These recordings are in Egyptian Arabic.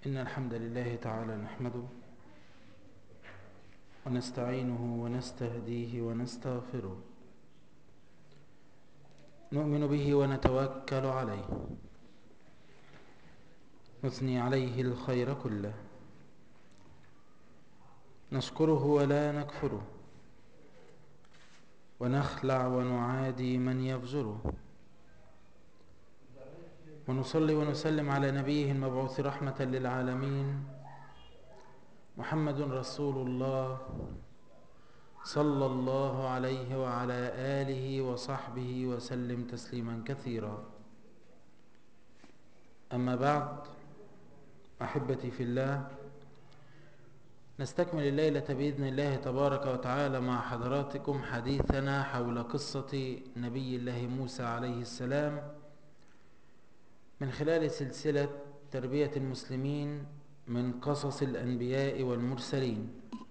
إن الحمد لله تعالى نحمده ونستعينه ونستهديه ونستغفره نؤمن به ونتوكل عليه نثني عليه الخير كله نشكره ولا نكفره ونخلع ونعادي من يفجره ونصلي ونسلم على نبيه المبعوث رحمة للعالمين محمد رسول الله صلى الله عليه وعلى آله وصحبه وسلم تسليما كثيرا أما بعد أحبتي في الله نستكمل الليلة بإذن الله تبارك وتعالى مع حضراتكم حديثنا حول قصة نبي الله موسى عليه السلام من خلال سلسلة تربية المسلمين من قصص الأنبياء والمرسلين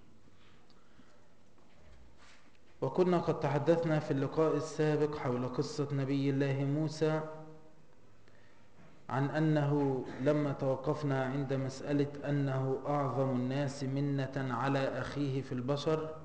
وكنا قد تحدثنا في اللقاء السابق حول قصة نبي الله موسى عن أنه لما توقفنا عند مسألة أنه أعظم الناس منة على أخيه في البشر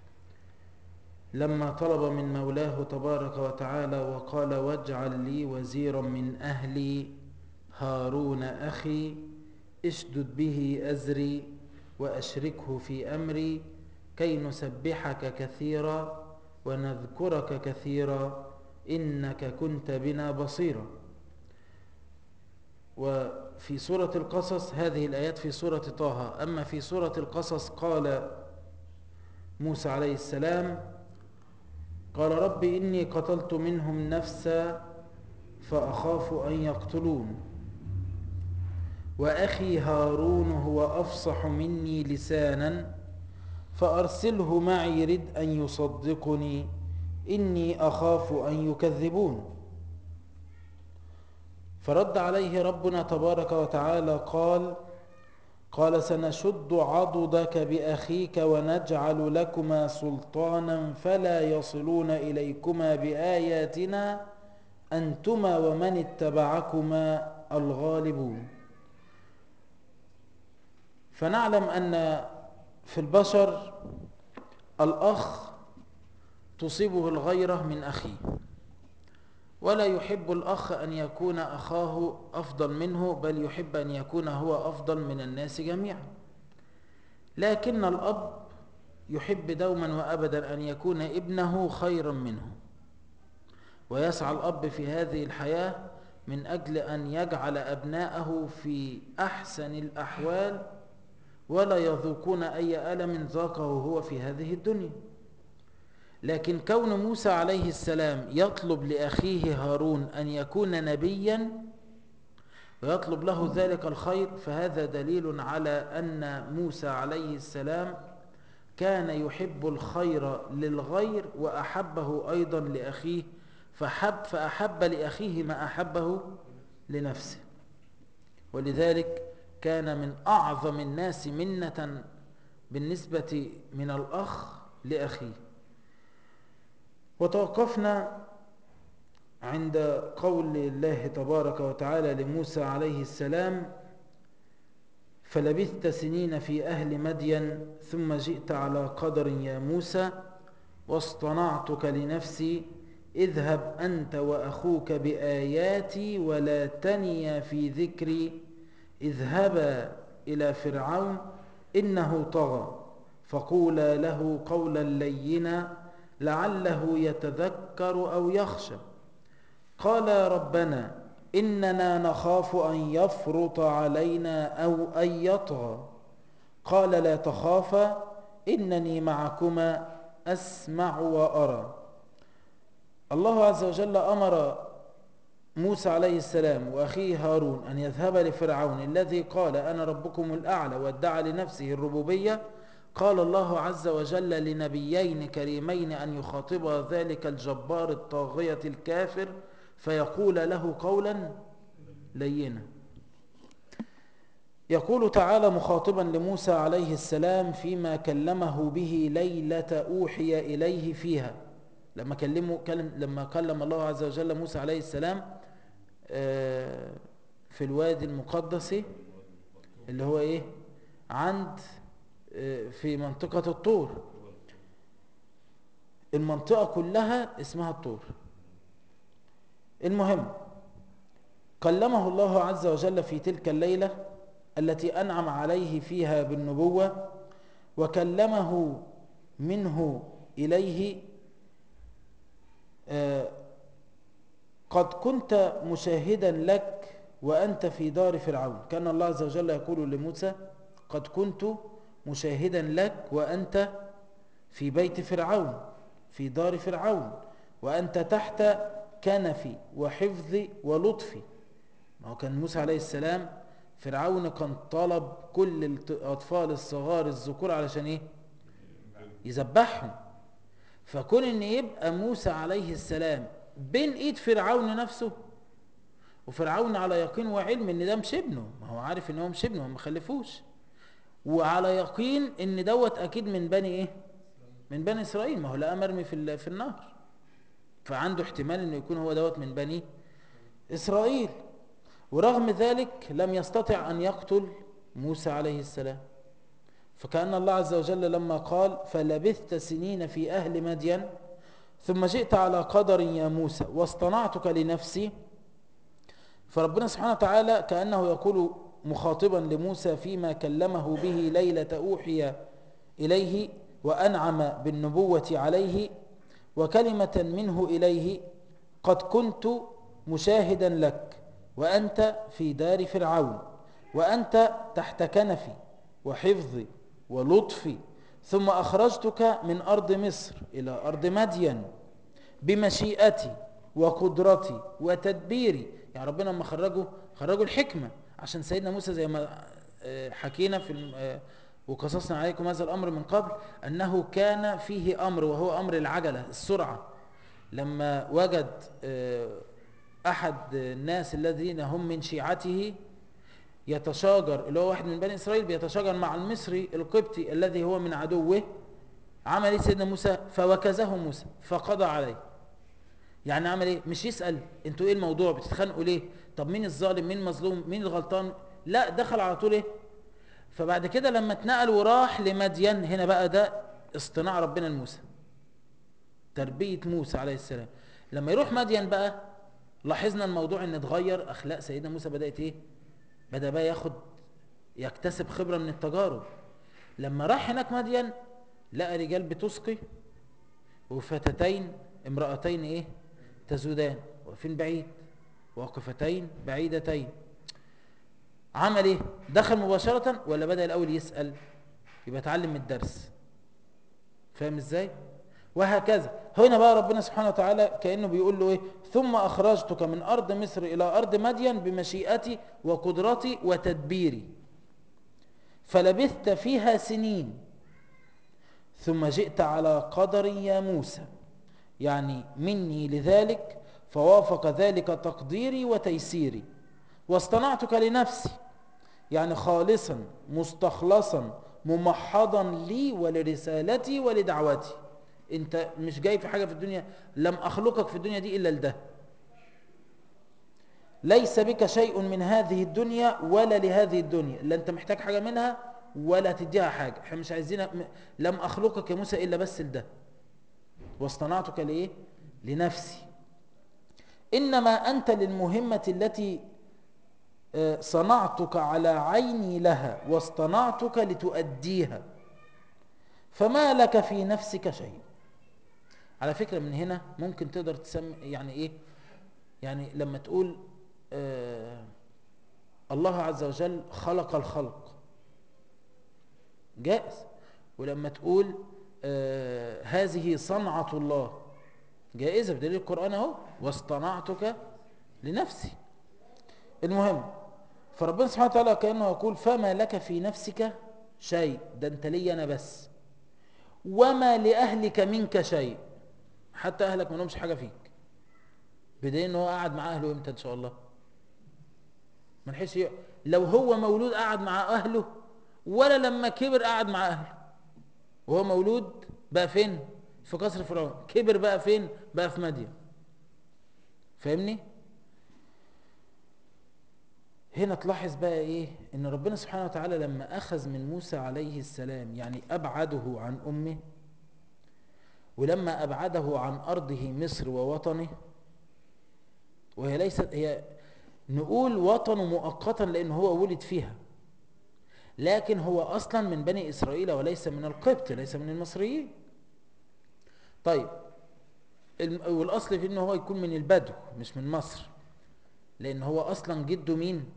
لما طلب من مولاه تبارك وتعالى وقال واجعل لي وزيرا من أهلي هارون أخي اشدد به أزري وأشركه في أمري كي نسبحك كثيرا ونذكرك كثيرا إنك كنت بنا بصيرا وفي سورة القصص هذه الآيات في سورة طه أما في سورة القصص قال موسى عليه السلام قال رب إني قتلت منهم نفسا فأخاف أن يقتلون وأخي هارون هو أفصح مني لسانا فأرسله معي رد أن يصدقني إني أخاف أن يكذبون فرد عليه ربنا تبارك وتعالى قال قال سنشد عضدك بأخيك ونجعل لكما سلطانا فلا يصلون إليكما بآياتنا أنتما ومن اتبعكما الغالبون فنعلم أن في البشر الأخ تصيبه الغيرة من أخيه ولا يحب الأخ أن يكون أخاه أفضل منه بل يحب أن يكون هو أفضل من الناس جميعا لكن الأب يحب دوما وأبدا أن يكون ابنه خيرا منه ويسعى الأب في هذه الحياة من أجل أن يجعل أبناءه في أحسن الأحوال ولا يذوقون أي ألم ذاقه هو في هذه الدنيا لكن كون موسى عليه السلام يطلب لأخيه هارون أن يكون نبيا ويطلب له ذلك الخير فهذا دليل على أن موسى عليه السلام كان يحب الخير للغير وأحبه أيضا لأخيه فحب فأحب لأخيه ما أحبه لنفسه ولذلك كان من أعظم الناس منة بالنسبة من الأخ لأخيه وتوقفنا عند قول الله تبارك وتعالى لموسى عليه السلام فلبثت سنين في أهل مدين ثم جئت على قدر يا موسى واصطنعتك لنفسي اذهب أنت وأخوك بآياتي ولا تنيا في ذكري اذهبا إلى فرعون إنه طغى فقولا له قولا لينا لعله يتذكر أو يخشى قال ربنا إننا نخاف أن يفرط علينا أو أن يطغى قال لا تخافا إنني معكما أسمع وأرى الله عز وجل أمر موسى عليه السلام وأخيه هارون أن يذهب لفرعون الذي قال أنا ربكم الأعلى وادعى لنفسه الربوبية قال الله عز وجل لنبيين كريمين أن يخاطب ذلك الجبار الطاغية الكافر فيقول له قولا لينا يقول تعالى مخاطبا لموسى عليه السلام فيما كلمه به ليلة أوحي إليه فيها لما كلمه كلم لما كلم الله عز وجل موسى عليه السلام في الوادي المقدس اللي هو ايه عند آه، في منطقة الطور المنطقة كلها اسمها الطور المهم كلمه الله عز وجل في تلك الليلة التي أنعم عليه فيها بالنبوة وكلمه منه إليه آه، قد كنت مشاهدا لك وأنت في دار فرعون كان الله عز وجل يقول لموسى قد كنت مشاهدا لك وأنت في بيت فرعون في دار فرعون وأنت تحت كنفي وحفظي ولطفي ما هو كان موسى عليه السلام فرعون كان طلب كل الأطفال الصغار الذكور علشان إيه يذبحهم فكون ان يبقى موسى عليه السلام بين ايد فرعون نفسه وفرعون على يقين وعلم ان ده مش ابنه ما هو عارف ان هو مش ابنه هو ما خلفوش وعلى يقين ان دوت اكيد من بني ايه من بني اسرائيل ما هو لقى مرمي في ال- في النهر فعنده احتمال انه يكون هو دوت من بني اسرائيل ورغم ذلك لم يستطع ان يقتل موسى عليه السلام فكأن الله عز وجل لما قال فلبثت سنين في أهل مدين ثم جئت على قدر يا موسى واصطنعتك لنفسي فربنا سبحانه وتعالى كأنه يقول مخاطبا لموسى فيما كلمه به ليلة أوحي إليه وأنعم بالنبوة عليه وكلمة منه إليه قد كنت مشاهدا لك وأنت في دار فرعون وأنت تحت كنفي وحفظي ولطفي ثم أخرجتك من أرض مصر إلى أرض مدين بمشيئتي وقدرتي وتدبيري يعني ربنا لما خرجه خرجوا الحكمة عشان سيدنا موسى زي ما آه، حكينا في الم- آه، وقصصنا عليكم هذا الأمر من قبل أنه كان فيه أمر وهو أمر العجلة السرعة لما وجد آه، أحد الناس الذين هم من شيعته يتشاجر اللي هو واحد من بني إسرائيل بيتشاجر مع المصري القبطي الذي هو من عدوه عمل ايه سيدنا موسى فوكزه موسى فقضى عليه يعني عمل ايه مش يسأل انتوا ايه الموضوع بتتخانقوا ليه طب مين الظالم مين المظلوم مين الغلطان لا دخل على طول ايه فبعد كده لما اتنقل وراح لمدين هنا بقى ده اصطناع ربنا لموسى تربية موسى عليه السلام لما يروح مدين بقى لاحظنا الموضوع ان اتغير اخلاق سيدنا موسى بدأت ايه بدأ بقى ياخد يكتسب خبرة من التجارب لما راح هناك مدين لقى رجال بتسقي وفتاتين امرأتين ايه تزودان واقفين بعيد واقفتين بعيدتين عمل ايه دخل مباشرة ولا بدأ الاول يسأل يبقى اتعلم من الدرس فاهم ازاي وهكذا هنا بقى ربنا سبحانه وتعالى كأنه بيقول له ايه ثم اخرجتك من ارض مصر الى ارض مدين بمشيئتي وقدرتي وتدبيري فلبثت فيها سنين ثم جئت على قدر يا موسى يعني مني لذلك فوافق ذلك تقديري وتيسيري واصطنعتك لنفسي يعني خالصا مستخلصا ممحضا لي ولرسالتي ولدعوتي انت مش جاي في حاجة في الدنيا لم اخلقك في الدنيا دي الا لده ليس بك شيء من هذه الدنيا ولا لهذه الدنيا لا انت محتاج حاجة منها ولا تديها حاجة احنا مش عايزين لم اخلقك يا موسى الا بس لده واصطنعتك لايه لنفسي انما انت للمهمة التي آه، صنعتك على عيني لها واصطنعتك لتؤديها فما لك في نفسك شيء على فكرة من هنا ممكن تقدر تسمي يعني ايه يعني لما تقول آه الله عز وجل خلق الخلق جائز ولما تقول آه هذه صنعة الله جائزة بدليل القرآن اهو واصطنعتك لنفسي المهم فربنا سبحانه وتعالى كأنه يقول فما لك في نفسك شيء ده انت لي انا بس وما لأهلك منك شيء حتى أهلك ما لهمش حاجة فيك بدين ان هو قاعد مع أهله امتى إن شاء الله ما نحس ي- لو هو مولود قاعد مع أهله ولا لما كبر قاعد مع أهله وهو مولود بقى فين في قصر فرعون كبر بقى فين بقى في مدين فاهمني هنا تلاحظ بقى ايه ان ربنا سبحانه وتعالى لما اخذ من موسى عليه السلام يعني ابعده عن امه ولما ابعده عن ارضه مصر ووطنه وهي ليست هي نقول وطنه مؤقتا لان هو ولد فيها لكن هو اصلا من بني اسرائيل وليس من القبط ليس من المصريين طيب الم- والاصل في انه هو يكون من البدو مش من مصر لان هو اصلا جده مين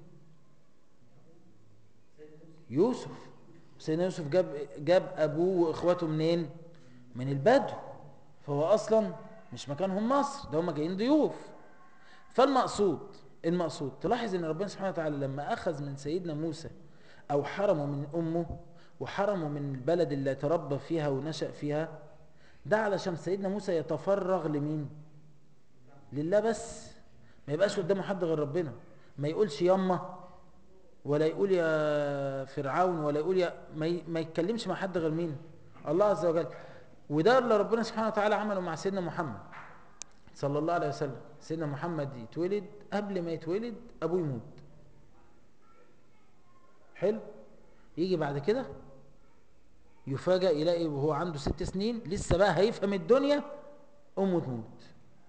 يوسف سيدنا يوسف جاب جاب ابوه واخواته منين من البدو فهو اصلا مش مكانهم مصر ده هم جايين ضيوف فالمقصود المقصود تلاحظ ان ربنا سبحانه وتعالى لما اخذ من سيدنا موسى او حرمه من امه وحرمه من البلد اللي تربى فيها ونشأ فيها ده علشان سيدنا موسى يتفرغ لمين لله بس ما يبقاش قدامه حد غير ربنا ما يقولش يما ولا يقول يا فرعون ولا يقول يا ما, ي... ما يتكلمش مع حد غير مين الله عز وجل وده اللي ربنا سبحانه وتعالى عمله مع سيدنا محمد صلى الله عليه وسلم سيدنا محمد يتولد قبل ما يتولد ابوه يموت حلو يجي بعد كده يفاجأ يلاقي وهو عنده ست سنين لسه بقى هيفهم الدنيا امه تموت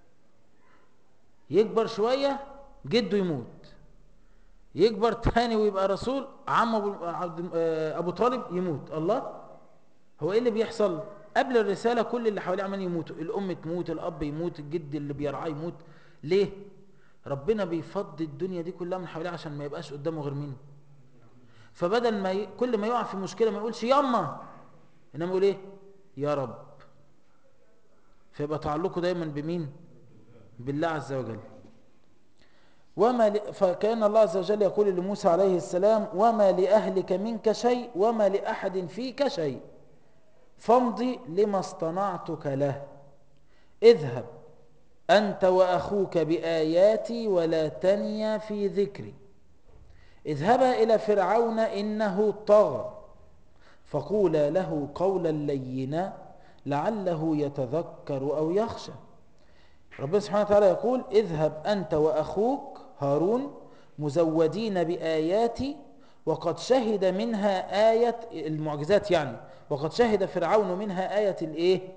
يكبر شوية جده يموت يكبر تاني ويبقى رسول عم ابو, عبد- آه، أبو طالب يموت الله هو ايه اللي بيحصل قبل الرسالة كل اللي حواليه عمال يموتوا الام تموت الاب يموت الجد اللي بيرعاه يموت ليه ربنا بيفضي الدنيا دي كلها من حواليه عشان ما يبقاش قدامه غير مين فبدل ما ي... كل ما يقع في مشكلة ما يقولش ياما انما يقول ايه يا رب فيبقى تعلقه دايما بمين بالله عز وجل وما ل... فكان الله عز وجل يقول لموسى عليه السلام وما لأهلك منك شيء وما لأحد فيك شيء فامضي لما اصطنعتك له اذهب أنت وأخوك بآياتي ولا تنيا في ذكري اذهبا إلى فرعون إنه طغى فقولا له قولا لينا لعله يتذكر أو يخشى ربنا سبحانه وتعالى يقول اذهب أنت وأخوك هارون مزودين بآياتي وقد شهد منها آية المعجزات يعني وقد شهد فرعون منها آية الإيه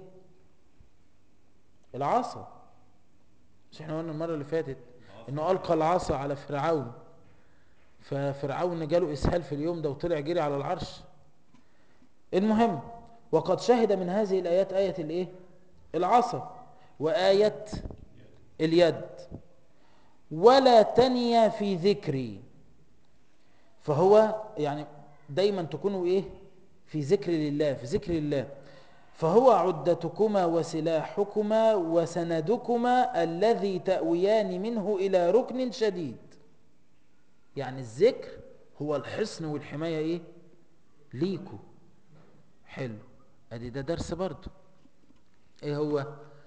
العصا مش احنا قلنا المرة اللي فاتت انه ألقى العصا على فرعون ففرعون جاله إسهال في اليوم ده وطلع جري على العرش المهم وقد شهد من هذه الآيات آية الإيه العصا وآية اليد ولا تنيا في ذكري فهو يعني دايما تكونوا ايه في ذكر لله في ذكر الله فهو عدتكما وسلاحكما وسندكما الذي تأويان منه إلى ركن شديد يعني الذكر هو الحصن والحماية ايه ليكو حلو ادي ده درس برضو ايه هو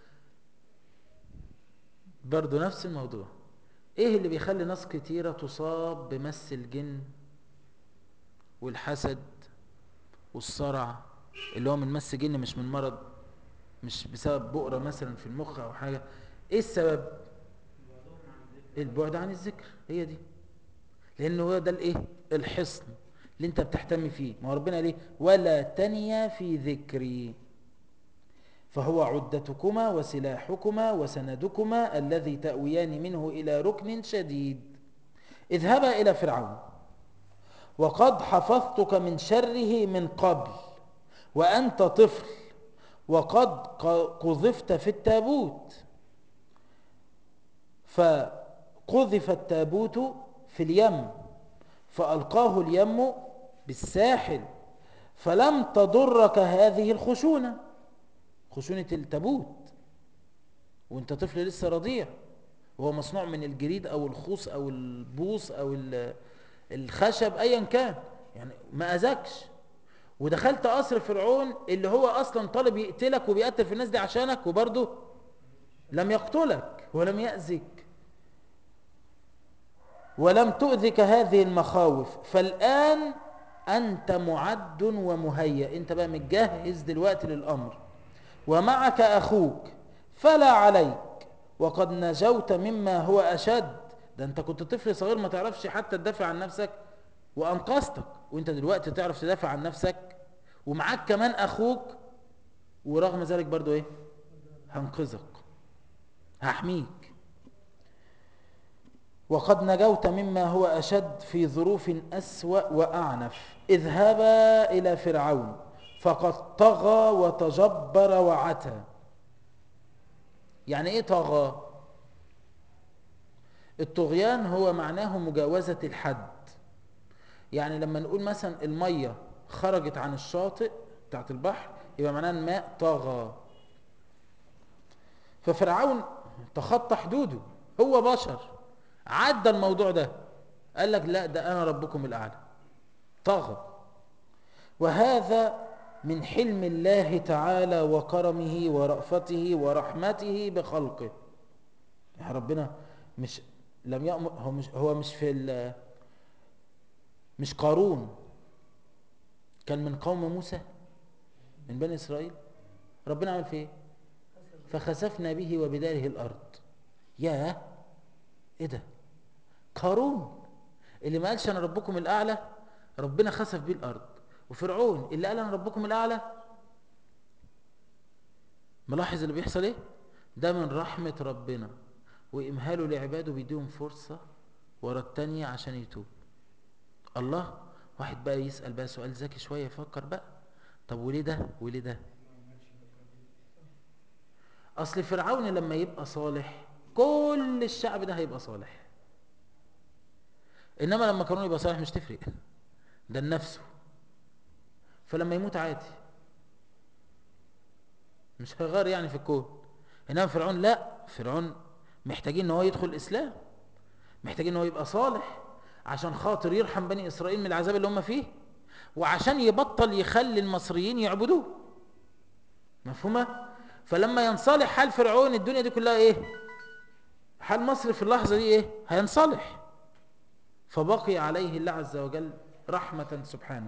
برضو نفس الموضوع ايه اللي بيخلي ناس كتيرة تصاب بمس الجن والحسد والصرع اللي هو من مس جن مش من مرض مش بسبب بؤرة مثلا في المخ او حاجة ايه السبب البعد عن الذكر هي دي لانه هو ده الايه الحصن اللي انت بتحتمي فيه ما هو ربنا ليه ولا تنيا في ذكري فهو عدتكما وسلاحكما وسندكما الذي تأويان منه إلى ركن شديد اذهبا إلى فرعون وقد حفظتك من شره من قبل وأنت طفل وقد قذفت في التابوت فقذف التابوت في اليم فألقاه اليم بالساحل فلم تضرك هذه الخشونه خشونة التابوت وانت طفل لسه رضيع وهو مصنوع من الجريد او الخوص او البوص او الخشب ايا كان يعني ما اذكش ودخلت قصر فرعون اللي هو اصلا طالب يقتلك وبيقتل في الناس دي عشانك وبرضه لم يقتلك ولم يأذك ولم تؤذك هذه المخاوف فالآن أنت معد ومهيأ أنت بقى متجهز دلوقتي للأمر ومعك أخوك فلا عليك وقد نجوت مما هو أشد ده انت كنت طفل صغير ما تعرفش حتى تدافع عن نفسك وانقذتك وانت دلوقتي تعرف تدافع عن نفسك ومعاك كمان اخوك ورغم ذلك برضو ايه هنقذك هحميك وقد نجوت مما هو أشد في ظروف أسوأ وأعنف اذهبا إلى فرعون فقد طغى وتجبر وعتى يعني ايه طغى الطغيان هو معناه مجاوزة الحد يعني لما نقول مثلا المية خرجت عن الشاطئ بتاعت البحر يبقى معناه الماء طغى ففرعون تخطى حدوده هو بشر عدى الموضوع ده قال لك لا ده انا ربكم الاعلى طغى وهذا من حلم الله تعالى وكرمه ورأفته ورحمته بخلقه يعني ربنا مش لم يأمر هو مش هو مش في مش قارون كان من قوم موسى من بني إسرائيل ربنا عمل فيه فخسفنا به وبداره الأرض يا ايه ده قارون اللي ما قالش انا ربكم الاعلى ربنا خسف بيه الارض وفرعون اللي قال انا ربكم الاعلى ملاحظ اللي بيحصل ايه ده من رحمة ربنا وامهاله لعباده بيديهم فرصة ورا التانية عشان يتوب الله واحد بقى يسأل بقى سؤال ذكي شوية يفكر بقى طب وليه ده وليه ده اصل فرعون لما يبقى صالح كل الشعب ده هيبقى صالح انما لما قارون يبقى صالح مش تفرق ده لنفسه فلما يموت عادي مش هيغير يعني في الكون انما فرعون لا فرعون محتاجين ان هو يدخل الاسلام محتاجين ان هو يبقى صالح عشان خاطر يرحم بني اسرائيل من العذاب اللي هم فيه وعشان يبطل يخلي المصريين يعبدوه مفهومه فلما ينصلح حال فرعون الدنيا دي كلها ايه حال مصر في اللحظه دي ايه هينصلح فبقي عليه الله عز وجل رحمة سبحانه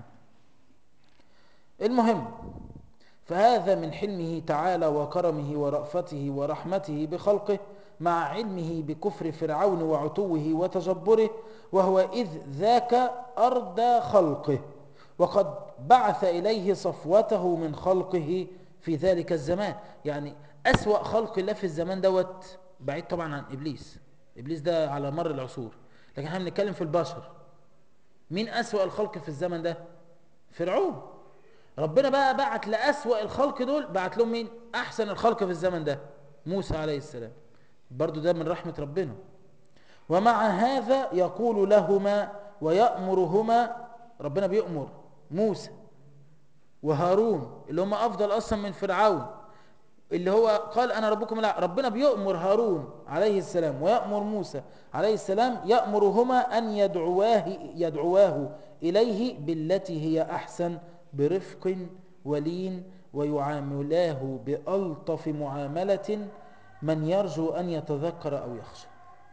المهم فهذا من حلمه تعالى وكرمه ورأفته ورحمته بخلقه مع علمه بكفر فرعون وعتوه وتجبره وهو إذ ذاك أردى خلقه وقد بعث إليه صفوته من خلقه في ذلك الزمان يعني أسوأ خلق الله في الزمان دوت بعيد طبعا عن إبليس إبليس ده على مر العصور لكن احنا بنتكلم في البشر مين أسوأ الخلق في الزمن ده فرعون ربنا بقى بعت لأسوأ الخلق دول بعت لهم مين أحسن الخلق في الزمن ده موسى عليه السلام برضو ده من رحمة ربنا ومع هذا يقول لهما ويأمرهما ربنا بيأمر موسى وهارون اللي هم أفضل أصلا من فرعون اللي هو قال أنا ربكم لا ربنا بيأمر هارون عليه السلام ويأمر موسى عليه السلام يأمرهما أن يدعواه, يدعواه إليه بالتي هي أحسن برفق ولين ويعاملاه بألطف معاملة من يرجو أن يتذكر أو يخشى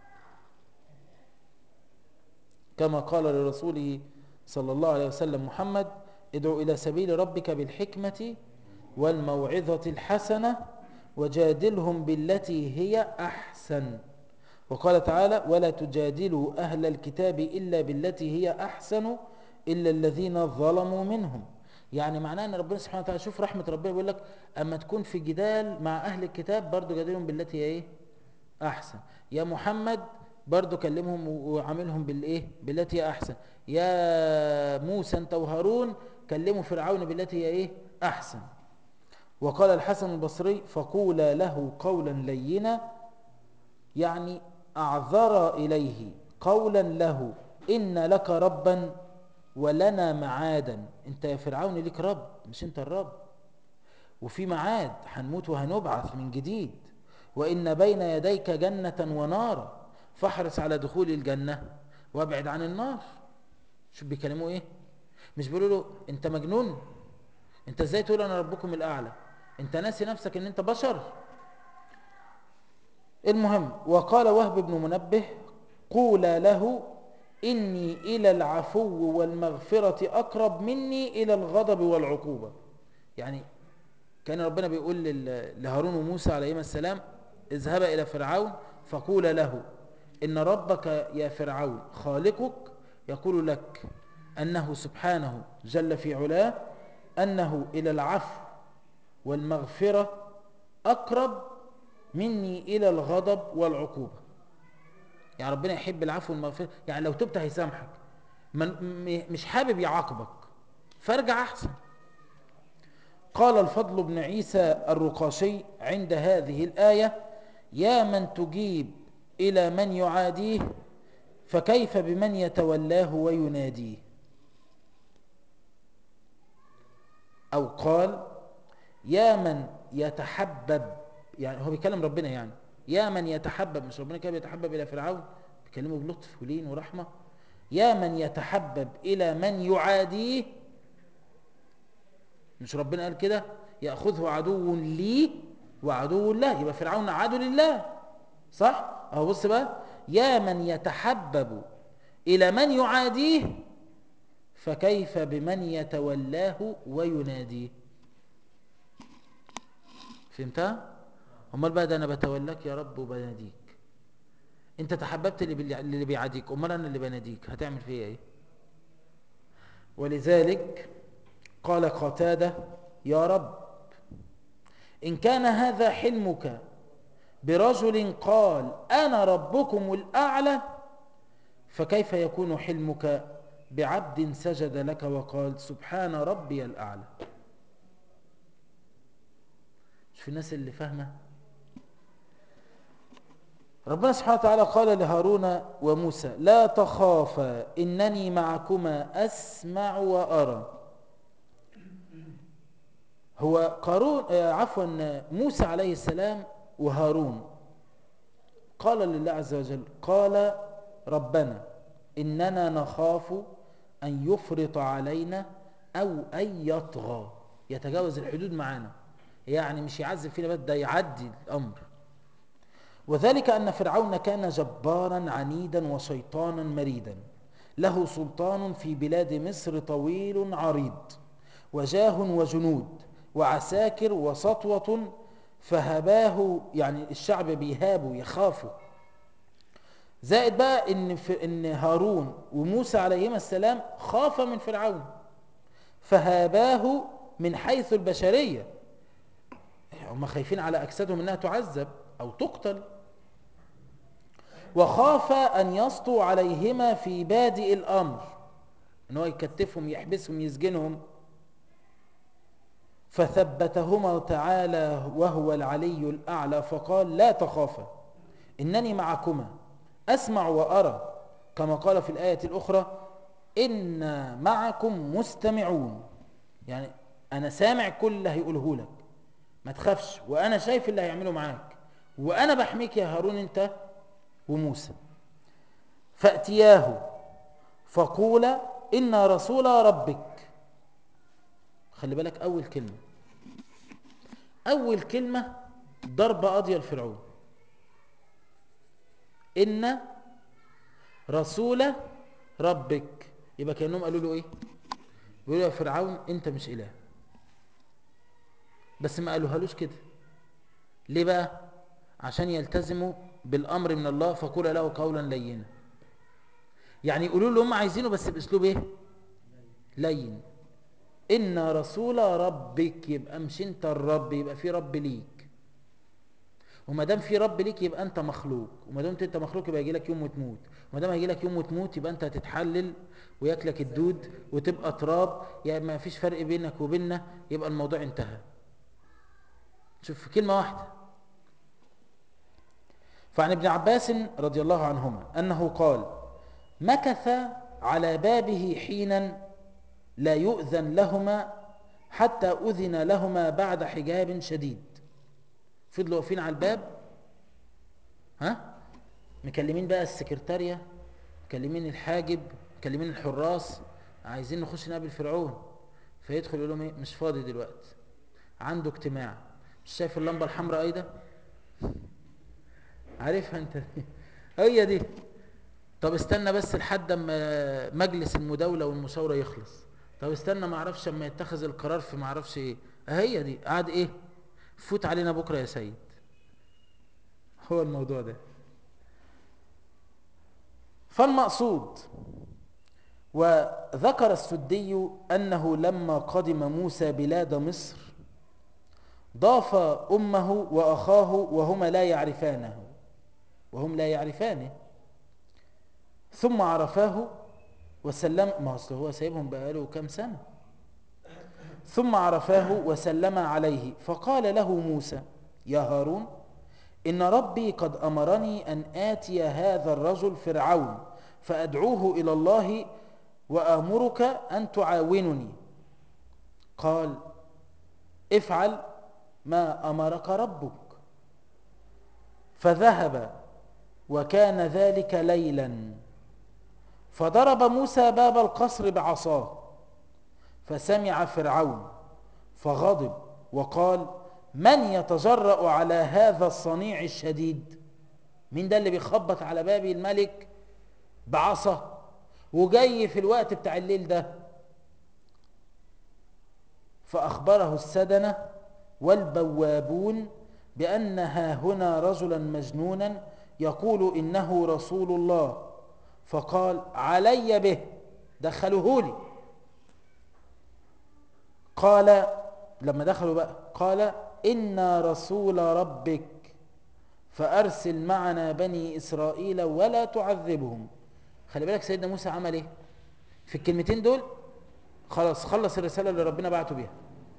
كما قال لرسوله صلى الله عليه وسلم محمد ادعو إلى سبيل ربك بالحكمة والموعظة الحسنة وجادلهم بالتي هي أحسن وقال تعالى ولا تجادلوا أهل الكتاب إلا بالتي هي أحسن إلا الذين ظلموا منهم يعني معناه أن ربنا سبحانه وتعالى شوف رحمة ربنا بيقول لك أما تكون في جدال مع أهل الكتاب برضو جادلهم بالتي هي إيه أحسن يا محمد برضو كلمهم وعاملهم بالإيه بالتي هي أحسن يا موسى أنت وهارون كلموا فرعون بالتي هي إيه أحسن وقال الحسن البصري فقولا له قولا لينا يعني أعذر إليه قولا له إن لك ربا ولنا معادا انت يا فرعون لك رب مش انت الرب وفي معاد هنموت وهنبعث من جديد وإن بين يديك جنة ونارا فاحرص على دخول الجنة وابعد عن النار شوف بيكلموا ايه مش بيقولوا له انت مجنون انت ازاي تقول انا ربكم الاعلى انت ناسي نفسك ان انت بشر المهم وقال وهب بن منبه قولا له إني إلى العفو والمغفرة أقرب مني إلى الغضب والعقوبة يعني كان ربنا بيقول لهارون وموسى عليهما السلام اذهبا إلى فرعون فقولا له إن ربك يا فرعون خالقك يقول لك أنه سبحانه جل في علاه أنه إلى العفو والمغفرة أقرب مني إلى الغضب والعقوبة يعني ربنا يحب العفو والمغفرة يعني لو تبت هيسامحك مش حابب يعاقبك فارجع أحسن قال الفضل بن عيسى الرقاشي عند هذه الآية يا من تجيب إلى من يعاديه فكيف بمن يتولاه ويناديه أو قال يا من يتحبب يعني هو بيكلم ربنا يعني يا من يتحبب مش ربنا كان بيتحبب إلى فرعون بيكلمه بلطف ولين ورحمة يا من يتحبب إلى من يعاديه مش ربنا قال كده يأخذه عدو لي وعدو الله يبقى فرعون عدو لله صح اهو بص بقى يا من يتحبب إلى من يعاديه فكيف بمن يتولاه ويناديه فهمتها امال بقى ده انا بتولاك يا رب وبناديك انت تحببت اللي بيعاديك امال انا اللي بناديك هتعمل فيا ايه ولذلك قال قتاده يا رب ان كان هذا حلمك برجل قال انا ربكم الاعلى فكيف يكون حلمك بعبد سجد لك وقال سبحان ربي الاعلى مش في الناس اللي فاهمه ربنا سبحانه وتعالى قال لهارون وموسى لا تخافا إنني معكما أسمع وأرى هو قارون عفوا موسى عليه السلام وهارون قال لله عز وجل قال ربنا إننا نخاف أن يفرط علينا أو أن يطغى يتجاوز الحدود معنا يعني مش يعذب فينا بس ده يعدي الأمر وذلك أن فرعون كان جبارا عنيدا وشيطانا مريدا له سلطان في بلاد مصر طويل عريض وجاه وجنود وعساكر وسطوة فهباه يعني الشعب بيهابه يخافوا زائد بقى ان, إن هارون وموسى عليهما السلام خاف من فرعون فهاباه من حيث البشرية هم خايفين على أجسادهم أنها تعذب أو تقتل وخاف أن يسطو عليهما في بادئ الأمر أن هو يكتفهم يحبسهم يسجنهم فثبتهما تعالى وهو العلي الأعلى فقال لا تخافا إنني معكما أسمع وأرى كما قال في الآية الأخرى إنا معكم مستمعون يعني أنا سامع كل اللي هيقوله لك ما تخافش وأنا شايف اللي هيعمله معاك وأنا بحميك يا هارون أنت وموسى فأتياه فقولا إن رسول ربك خلي بالك أول كلمة أول كلمة ضرب قاضية الفرعون إن رسول ربك يبقى كأنهم قالوا له إيه بيقولوا يا فرعون أنت مش إله بس ما قالوهالوش كده ليه بقى عشان يلتزموا بالأمر من الله فقول له قولا لينا يعني يقولوا له هم عايزينه بس بأسلوب إيه لين إن رسول ربك يبقى مش أنت الرب يبقى في رب ليك وما دام في رب ليك يبقى أنت مخلوق وما دام أنت مخلوق يبقى يجي لك يوم وتموت وما دام هيجي لك يوم وتموت يبقى أنت هتتحلل وياكلك الدود وتبقى تراب يعني ما فيش فرق بينك وبيننا يبقى الموضوع انتهى شوف كلمة واحدة فعن ابن عباس رضي الله عنهما أنه قال مكث على بابه حينا لا يؤذن لهما حتى أذن لهما بعد حجاب شديد فضلوا واقفين على الباب ها مكلمين بقى السكرتارية مكلمين الحاجب مكلمين الحراس عايزين نخش نقابل فرعون فيدخل يقول لهم ايه مش فاضي دلوقتي عنده اجتماع مش شايف اللمبة الحمراء ايضا عارفها انت هي دي طب استنى بس لحد اما مجلس المداولة والمشاورة يخلص طب استنى ما اعرفش اما يتخذ القرار في ما اعرفش ايه هي دي قاعد ايه فوت علينا بكرة يا سيد هو الموضوع ده فالمقصود وذكر السدي أنه لما قدم موسى بلاد مصر ضاف أمه وأخاه وهما لا يعرفانه وهم لا يعرفانه ثم عرفاه وسلم ما أصله هو سايبهم بقاله كم سنة ثم عرفاه وسلم عليه فقال له موسى يا هارون إن ربي قد أمرني أن آتي هذا الرجل فرعون فأدعوه إلى الله وآمرك أن تعاونني قال افعل ما أمرك ربك فذهب وكان ذلك ليلا فضرب موسى باب القصر بعصاه فسمع فرعون فغضب وقال من يتجرأ على هذا الصنيع الشديد مين ده اللي بيخبط على باب الملك بعصا وجاي في الوقت بتاع الليل ده فأخبره السدنة والبوابون بأنها هنا رجلا مجنونا يقول إنه رسول الله فقال علي به دخلوه لي قال لما دخلوا بقى قال إنا رسول ربك فأرسل معنا بني إسرائيل ولا تعذبهم خلي بالك سيدنا موسى عمل إيه في الكلمتين دول خلاص خلص الرسالة اللي ربنا بعته بيها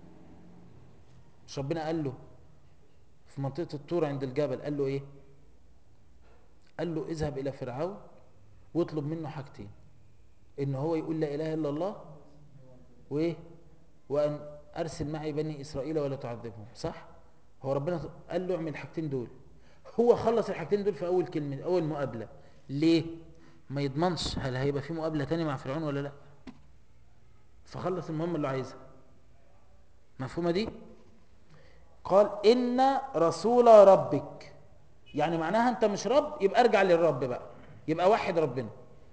مش ربنا قال له في منطقة الطور عند الجبل قال له إيه قال له اذهب إلى فرعون واطلب منه حاجتين إن هو يقول لا إله إلا الله وإيه وأن أرسل معي بني إسرائيل ولا تعذبهم صح هو ربنا قال له اعمل الحاجتين دول هو خلص الحاجتين دول في أول كلمة أول مقابلة ليه ما يضمنش هل هيبقى في مقابلة تاني مع فرعون ولا لا فخلص المهمة اللي عايزها مفهومة دي قال إن رسول ربك يعني معناها أنت مش رب يبقى ارجع للرب بقى يبقى وحد ربنا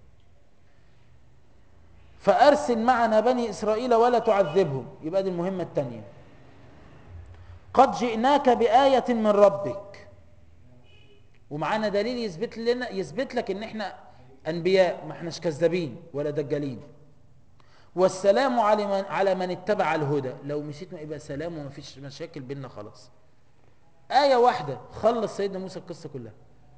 فأرسل معنا بني إسرائيل ولا تعذبهم يبقى دي المهمة الثانية قد جئناك بآية من ربك ومعانا دليل يثبت لنا يثبت لك ان احنا انبياء ما احناش كذابين ولا دجالين والسلام على من على من اتبع الهدى لو مشيت ما يبقى سلام وما فيش مشاكل بيننا خلاص آية واحدة خلص سيدنا موسى القصة كلها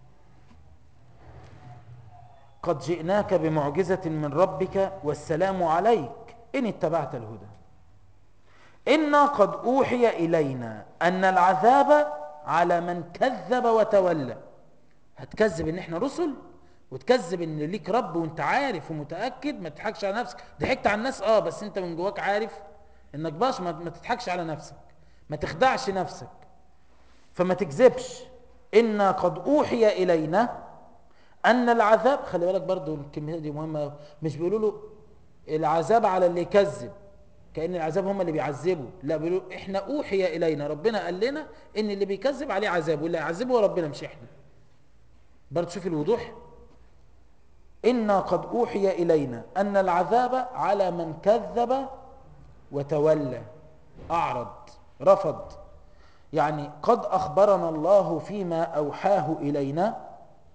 قد جئناك بمعجزة من ربك والسلام عليك إن اتبعت الهدى إنا قد أوحي إلينا أن العذاب على من كذب وتولى هتكذب إن إحنا رسل وتكذب إن ليك رب وإنت عارف ومتأكد ما تضحكش على نفسك ضحكت على الناس آه بس إنت من جواك عارف إنك باش ما, ما تضحكش على نفسك ما تخدعش نفسك فما تكذبش إنا قد أوحي إلينا أن العذاب خلي بالك برضو الكلمة دي مهمة مش بيقولوا له العذاب على اللي يكذب كأن العذاب هم اللي بيعذبوا لا بيقولوا احنا أوحي إلينا ربنا قال لنا إن اللي بيكذب عليه عذاب واللي يعذبه هو ربنا مش احنا برضو شوف الوضوح إنا قد أوحي إلينا أن العذاب على من كذب وتولى أعرض رفض يعني قد أخبرنا الله فيما أوحاه إلينا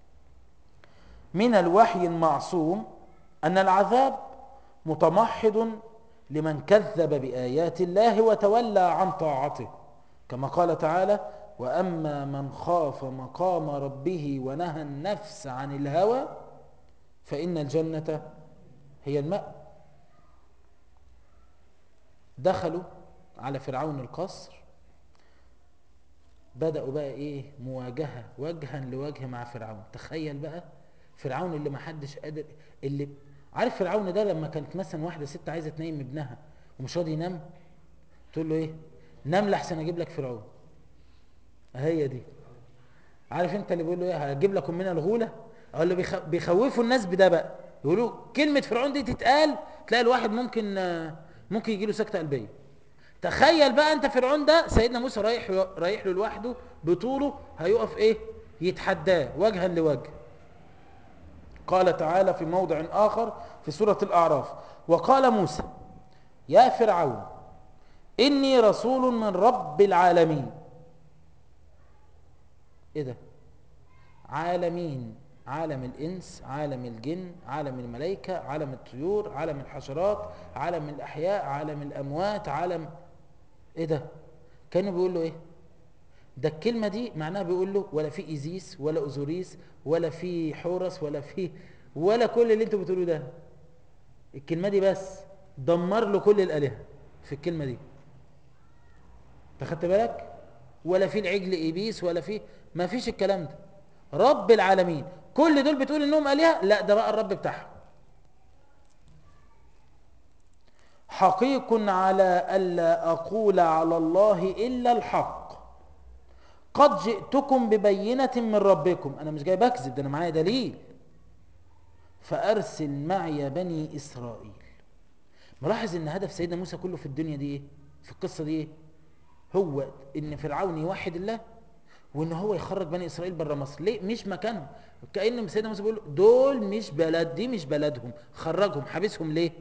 من الوحي المعصوم أن العذاب متمحض لمن كذب بآيات الله وتولى عن طاعته كما قال تعالى وأما من خاف مقام ربه ونهى النفس عن الهوى فإن الجنة هي الماء دخلوا على فرعون القصر بدأوا بقى ايه مواجهة وجها لوجه مع فرعون تخيل بقى فرعون اللي ما حدش قادر اللي عارف فرعون ده لما كانت مثلا واحده ست عايزه تنيم ابنها ومش راضي ينام تقول له ايه نام لحسن اجيب لك فرعون هي دي عارف انت اللي بيقول له ايه هجيب لكم من الغوله او اللي بيخ... بيخوفوا الناس بده بقى يقولوا كلمه فرعون دي تتقال تلاقي الواحد ممكن ممكن يجي له سكته قلبيه تخيل بقى انت فرعون ده سيدنا موسى رايح رايح له لوحده بطوله هيقف ايه يتحداه وجها لوجه قال تعالى في موضع آخر في سورة الأعراف وقال موسى يا فرعون إني رسول من رب العالمين إيه ده عالمين عالم الإنس عالم الجن عالم الملائكة عالم الطيور عالم الحشرات عالم الأحياء عالم الأموات عالم إيه ده كانوا بيقول له إيه ده الكلمة دي معناها بيقول له ولا في إيزيس ولا أوزوريس ولا في حورس ولا في ولا كل اللي انتوا بتقولوه ده الكلمة دي بس دمر له كل الآلهة في الكلمة دي تاخدت بالك ولا في العجل إبيس ولا في ما فيش الكلام ده رب العالمين كل دول بتقول انهم آلهة لا ده بقى الرب بتاعهم حقيق على ألا أقول على الله إلا الحق قد جئتكم ببينة من ربكم أنا مش جاي بكذب ده أنا معايا دليل فأرسل معي بني إسرائيل ملاحظ ان هدف سيدنا موسى كله في الدنيا دي ايه في القصة دي ايه هو ان فرعون يوحد الله وان هو يخرج بني اسرائيل بره مصر ليه مش مكانهم كأن سيدنا موسى بيقول دول مش بلد دي مش بلدهم خرجهم حابسهم ليه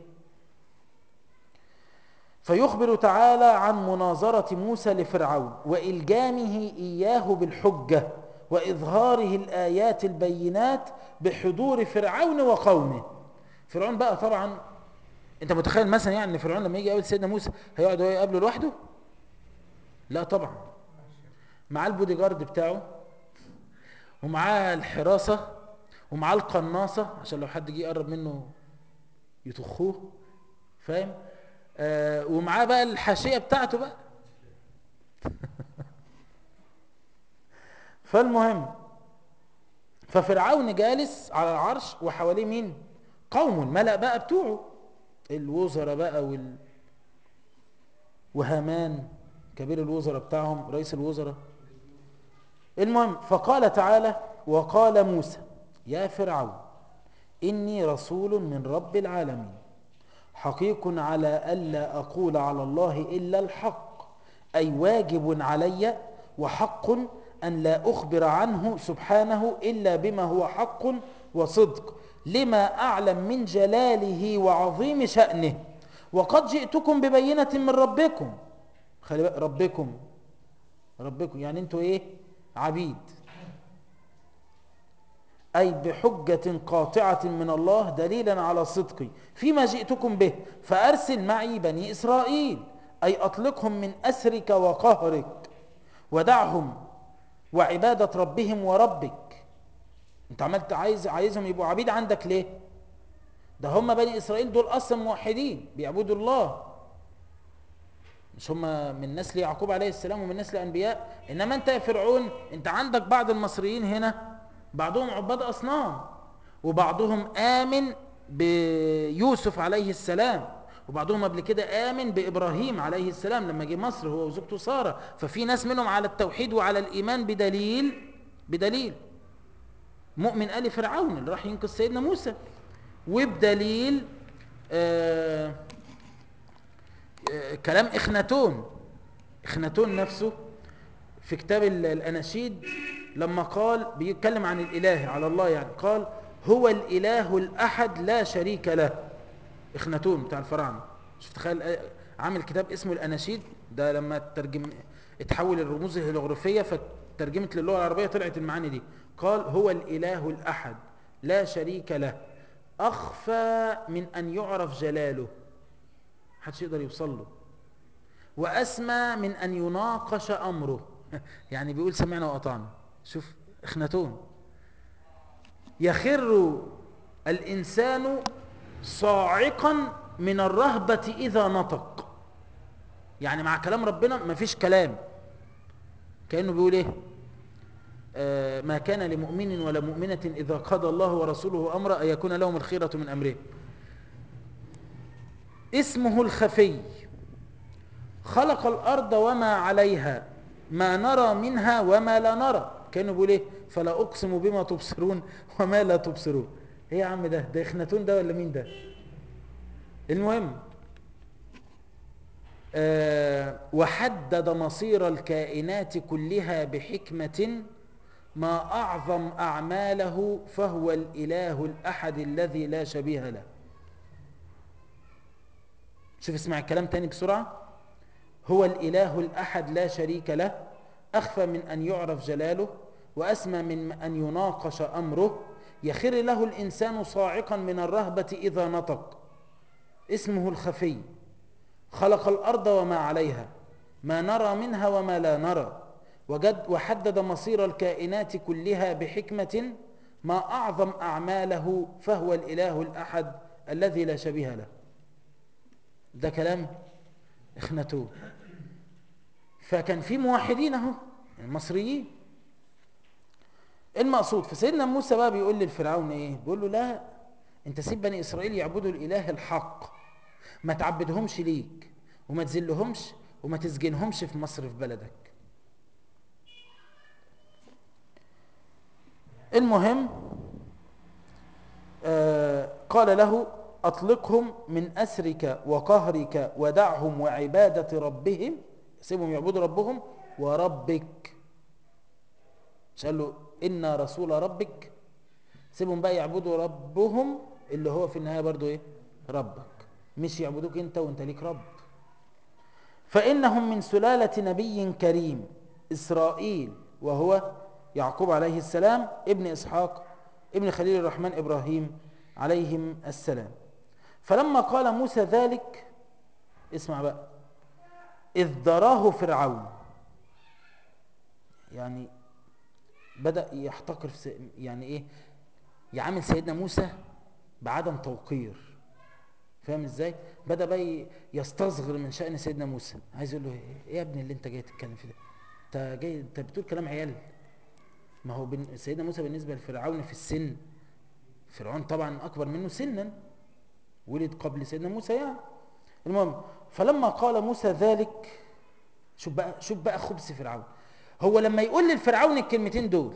فيخبر تعالى عن مناظرة موسى لفرعون وإلجامه إياه بالحجة وإظهاره الآيات البينات بحضور فرعون وقومه فرعون بقى طبعا انت متخيل مثلا يعني ان فرعون لما يجي يقابل سيدنا موسى هيقعد هو يقابله لوحده لا طبعا معاه البودي جارد بتاعه ومعاه الحراسة ومعاه القناصة عشان لو حد جه يقرب منه يطخوه فاهم آه ومعاه بقى الحاشية بتاعته بقى فالمهم ففرعون جالس على العرش وحواليه مين قوم الملأ بقى بتوعه الوزراء بقى وال وهامان كبير الوزراء بتاعهم رئيس الوزراء المهم فقال تعالى وقال موسى يا فرعون إني رسول من رب العالمين حقيق على ألا أقول على الله إلا الحق أي واجب علي وحق أن لا أخبر عنه سبحانه إلا بما هو حق وصدق لما أعلم من جلاله وعظيم شأنه وقد جئتكم ببينة من ربكم خلي بقى ربكم ربكم يعني انتوا ايه عبيد أي بحجة قاطعة من الله دليلا على صدقي فيما جئتكم به فأرسل معي بني إسرائيل أي أطلقهم من أسرك وقهرك ودعهم وعبادة ربهم وربك انت عملت عايز عايزهم يبقوا عبيد عندك ليه ده هم بني إسرائيل دول أصلا موحدين بيعبدوا الله مش هم من نسل يعقوب عليه السلام ومن نسل أنبياء إنما أنت يا فرعون أنت عندك بعض المصريين هنا بعضهم عباد أصنام وبعضهم آمن بيوسف عليه السلام وبعضهم قبل كده آمن بإبراهيم عليه السلام لما جه مصر هو وزوجته سارة ففي ناس منهم على التوحيد وعلى الإيمان بدليل بدليل مؤمن آل فرعون اللي راح ينقذ سيدنا موسى وبدليل آه آه كلام إخناتون إخناتون نفسه في كتاب الأناشيد لما قال بيتكلم عن الإله على الله يعني قال هو الإله الأحد لا شريك له إخناتون بتاع الفراعنة شوف تخيل عامل كتاب اسمه الأناشيد ده لما ترجم اتحول الرموز الهيروغليفية فترجمت للغة العربية طلعت المعاني دي قال هو الإله الأحد لا شريك له أخفى من أن يعرف جلاله محدش يقدر يوصل له وأسمى من أن يناقش أمره يعني بيقول سمعنا وأطعنا شوف اخناتون يخر الإنسان صاعقا من الرهبة إذا نطق يعني مع كلام ربنا مفيش كلام كأنه بيقول إيه آه ما كان لمؤمن ولا مؤمنة إذا قضى الله ورسوله أمر أن يكون لهم الخيرة من أمره اسمه الخفي خلق الأرض وما عليها ما نرى منها وما لا نرى كانوا بيقول ايه فلا اقسم بما تبصرون وما لا تبصرون ايه يا عم ده ده اخناتون ده ولا مين ده المهم آه وحدد مصير الكائنات كلها بحكمة ما أعظم أعماله فهو الإله الأحد الذي لا شبيه له شوف اسمع الكلام تاني بسرعة هو الإله الأحد لا شريك له أخفى من أن يعرف جلاله وأسمى من أن يناقش أمره يخر له الإنسان صاعقا من الرهبة إذا نطق اسمه الخفي خلق الأرض وما عليها ما نرى منها وما لا نرى وجد وحدد مصير الكائنات كلها بحكمة ما أعظم أعماله فهو الإله الأحد الذي لا شبيه له ده كلام اخنتون فكان في موحدين اهو المصريين المقصود فسيدنا موسى بقى بيقول للفرعون ايه بيقول له لا انت سيب بني اسرائيل يعبدوا الاله الحق ما تعبدهمش ليك وما تذلهمش وما تسجنهمش في مصر في بلدك المهم آه قال له أطلقهم من أسرك وقهرك ودعهم وعبادة ربهم سيبهم يعبدوا ربهم وربك مش قال له إنا رسول ربك سيبهم بقى يعبدوا ربهم اللي هو في النهاية برضو إيه ربك مش يعبدوك أنت وأنت ليك رب فإنهم من سلالة نبي كريم إسرائيل وهو يعقوب عليه السلام ابن إسحاق ابن خليل الرحمن إبراهيم عليهم السلام فلما قال موسى ذلك اسمع بقى إذ دراه فرعون يعني بدأ يحتقر في يعني إيه يعامل سيدنا موسى بعدم توقير فاهم ازاي بدأ بقى يستصغر من شأن سيدنا موسى عايز يقول له ايه يا ابني اللي انت جاي تتكلم في ده انت جاي انت بتقول كلام عيال ما هو بن... سيدنا موسى بالنسبة لفرعون في السن فرعون طبعا أكبر منه سنا ولد قبل سيدنا موسى يعني المهم فلما قال موسى ذلك شوف بقى شوف بقى خبث فرعون هو لما يقول للفرعون الكلمتين دول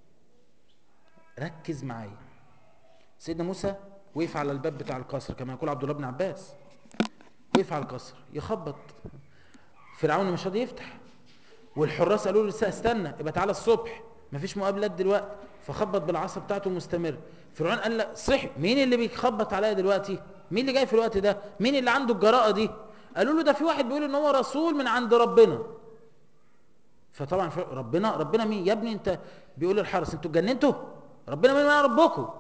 ركز معايا سيدنا موسى وقف على الباب بتاع القصر كما يقول عبد الله بن عباس وقف على القصر يخبط فرعون مش راضي يفتح والحراس قالوا له لسه استنى يبقى تعالى الصبح مفيش مقابلات دلوقتي فخبط بالعصا بتاعته مستمر فرعون قال لا صحي مين اللي بيخبط عليا دلوقتي مين اللي جاي في الوقت ده مين اللي عنده الجراءه دي قالوا له ده في واحد بيقول ان هو رسول من عند ربنا فطبعا ربنا ربنا مين يا ابني انت بيقول للحرس انتوا اتجننتوا ربنا مين ما ربكم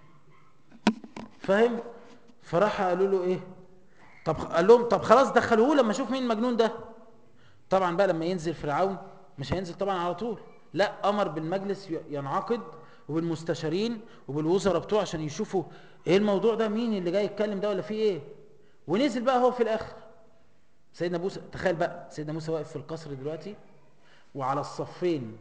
فاهم فراح قالوا له ايه طب قال لهم طب خلاص دخلوه لما اشوف مين المجنون ده طبعا بقى لما ينزل فرعون مش هينزل طبعا على طول لا امر بالمجلس ينعقد وبالمستشارين وبالوزراء بتوعه عشان يشوفوا ايه الموضوع ده مين اللي جاي يتكلم ده ولا في ايه ونزل بقى هو في الاخر سيدنا موسى تخيل بقى سيدنا موسى واقف في القصر دلوقتي وعلى الصفين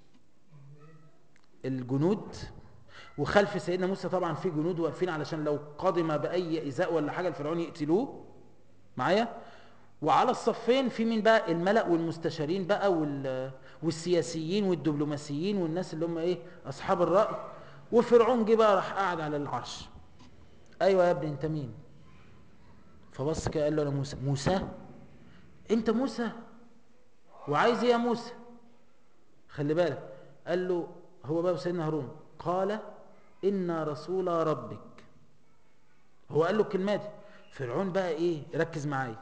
الجنود وخلف سيدنا موسى طبعا في جنود واقفين علشان لو قدم باي ايذاء ولا حاجه الفرعون يقتلوه معايا وعلى الصفين في مين بقى الملأ والمستشارين بقى وال والسياسيين والدبلوماسيين والناس اللي هم ايه اصحاب الرأي وفرعون جه بقى راح قاعد على العرش ايوه يا ابني انت مين فبص كده قال له انا موسى موسى انت موسى وعايز ايه يا موسى خلي بالك قال له هو بقى سيدنا هارون قال إنا رسول ربك هو قال له الكلمات دي فرعون بقى ايه ركز معايا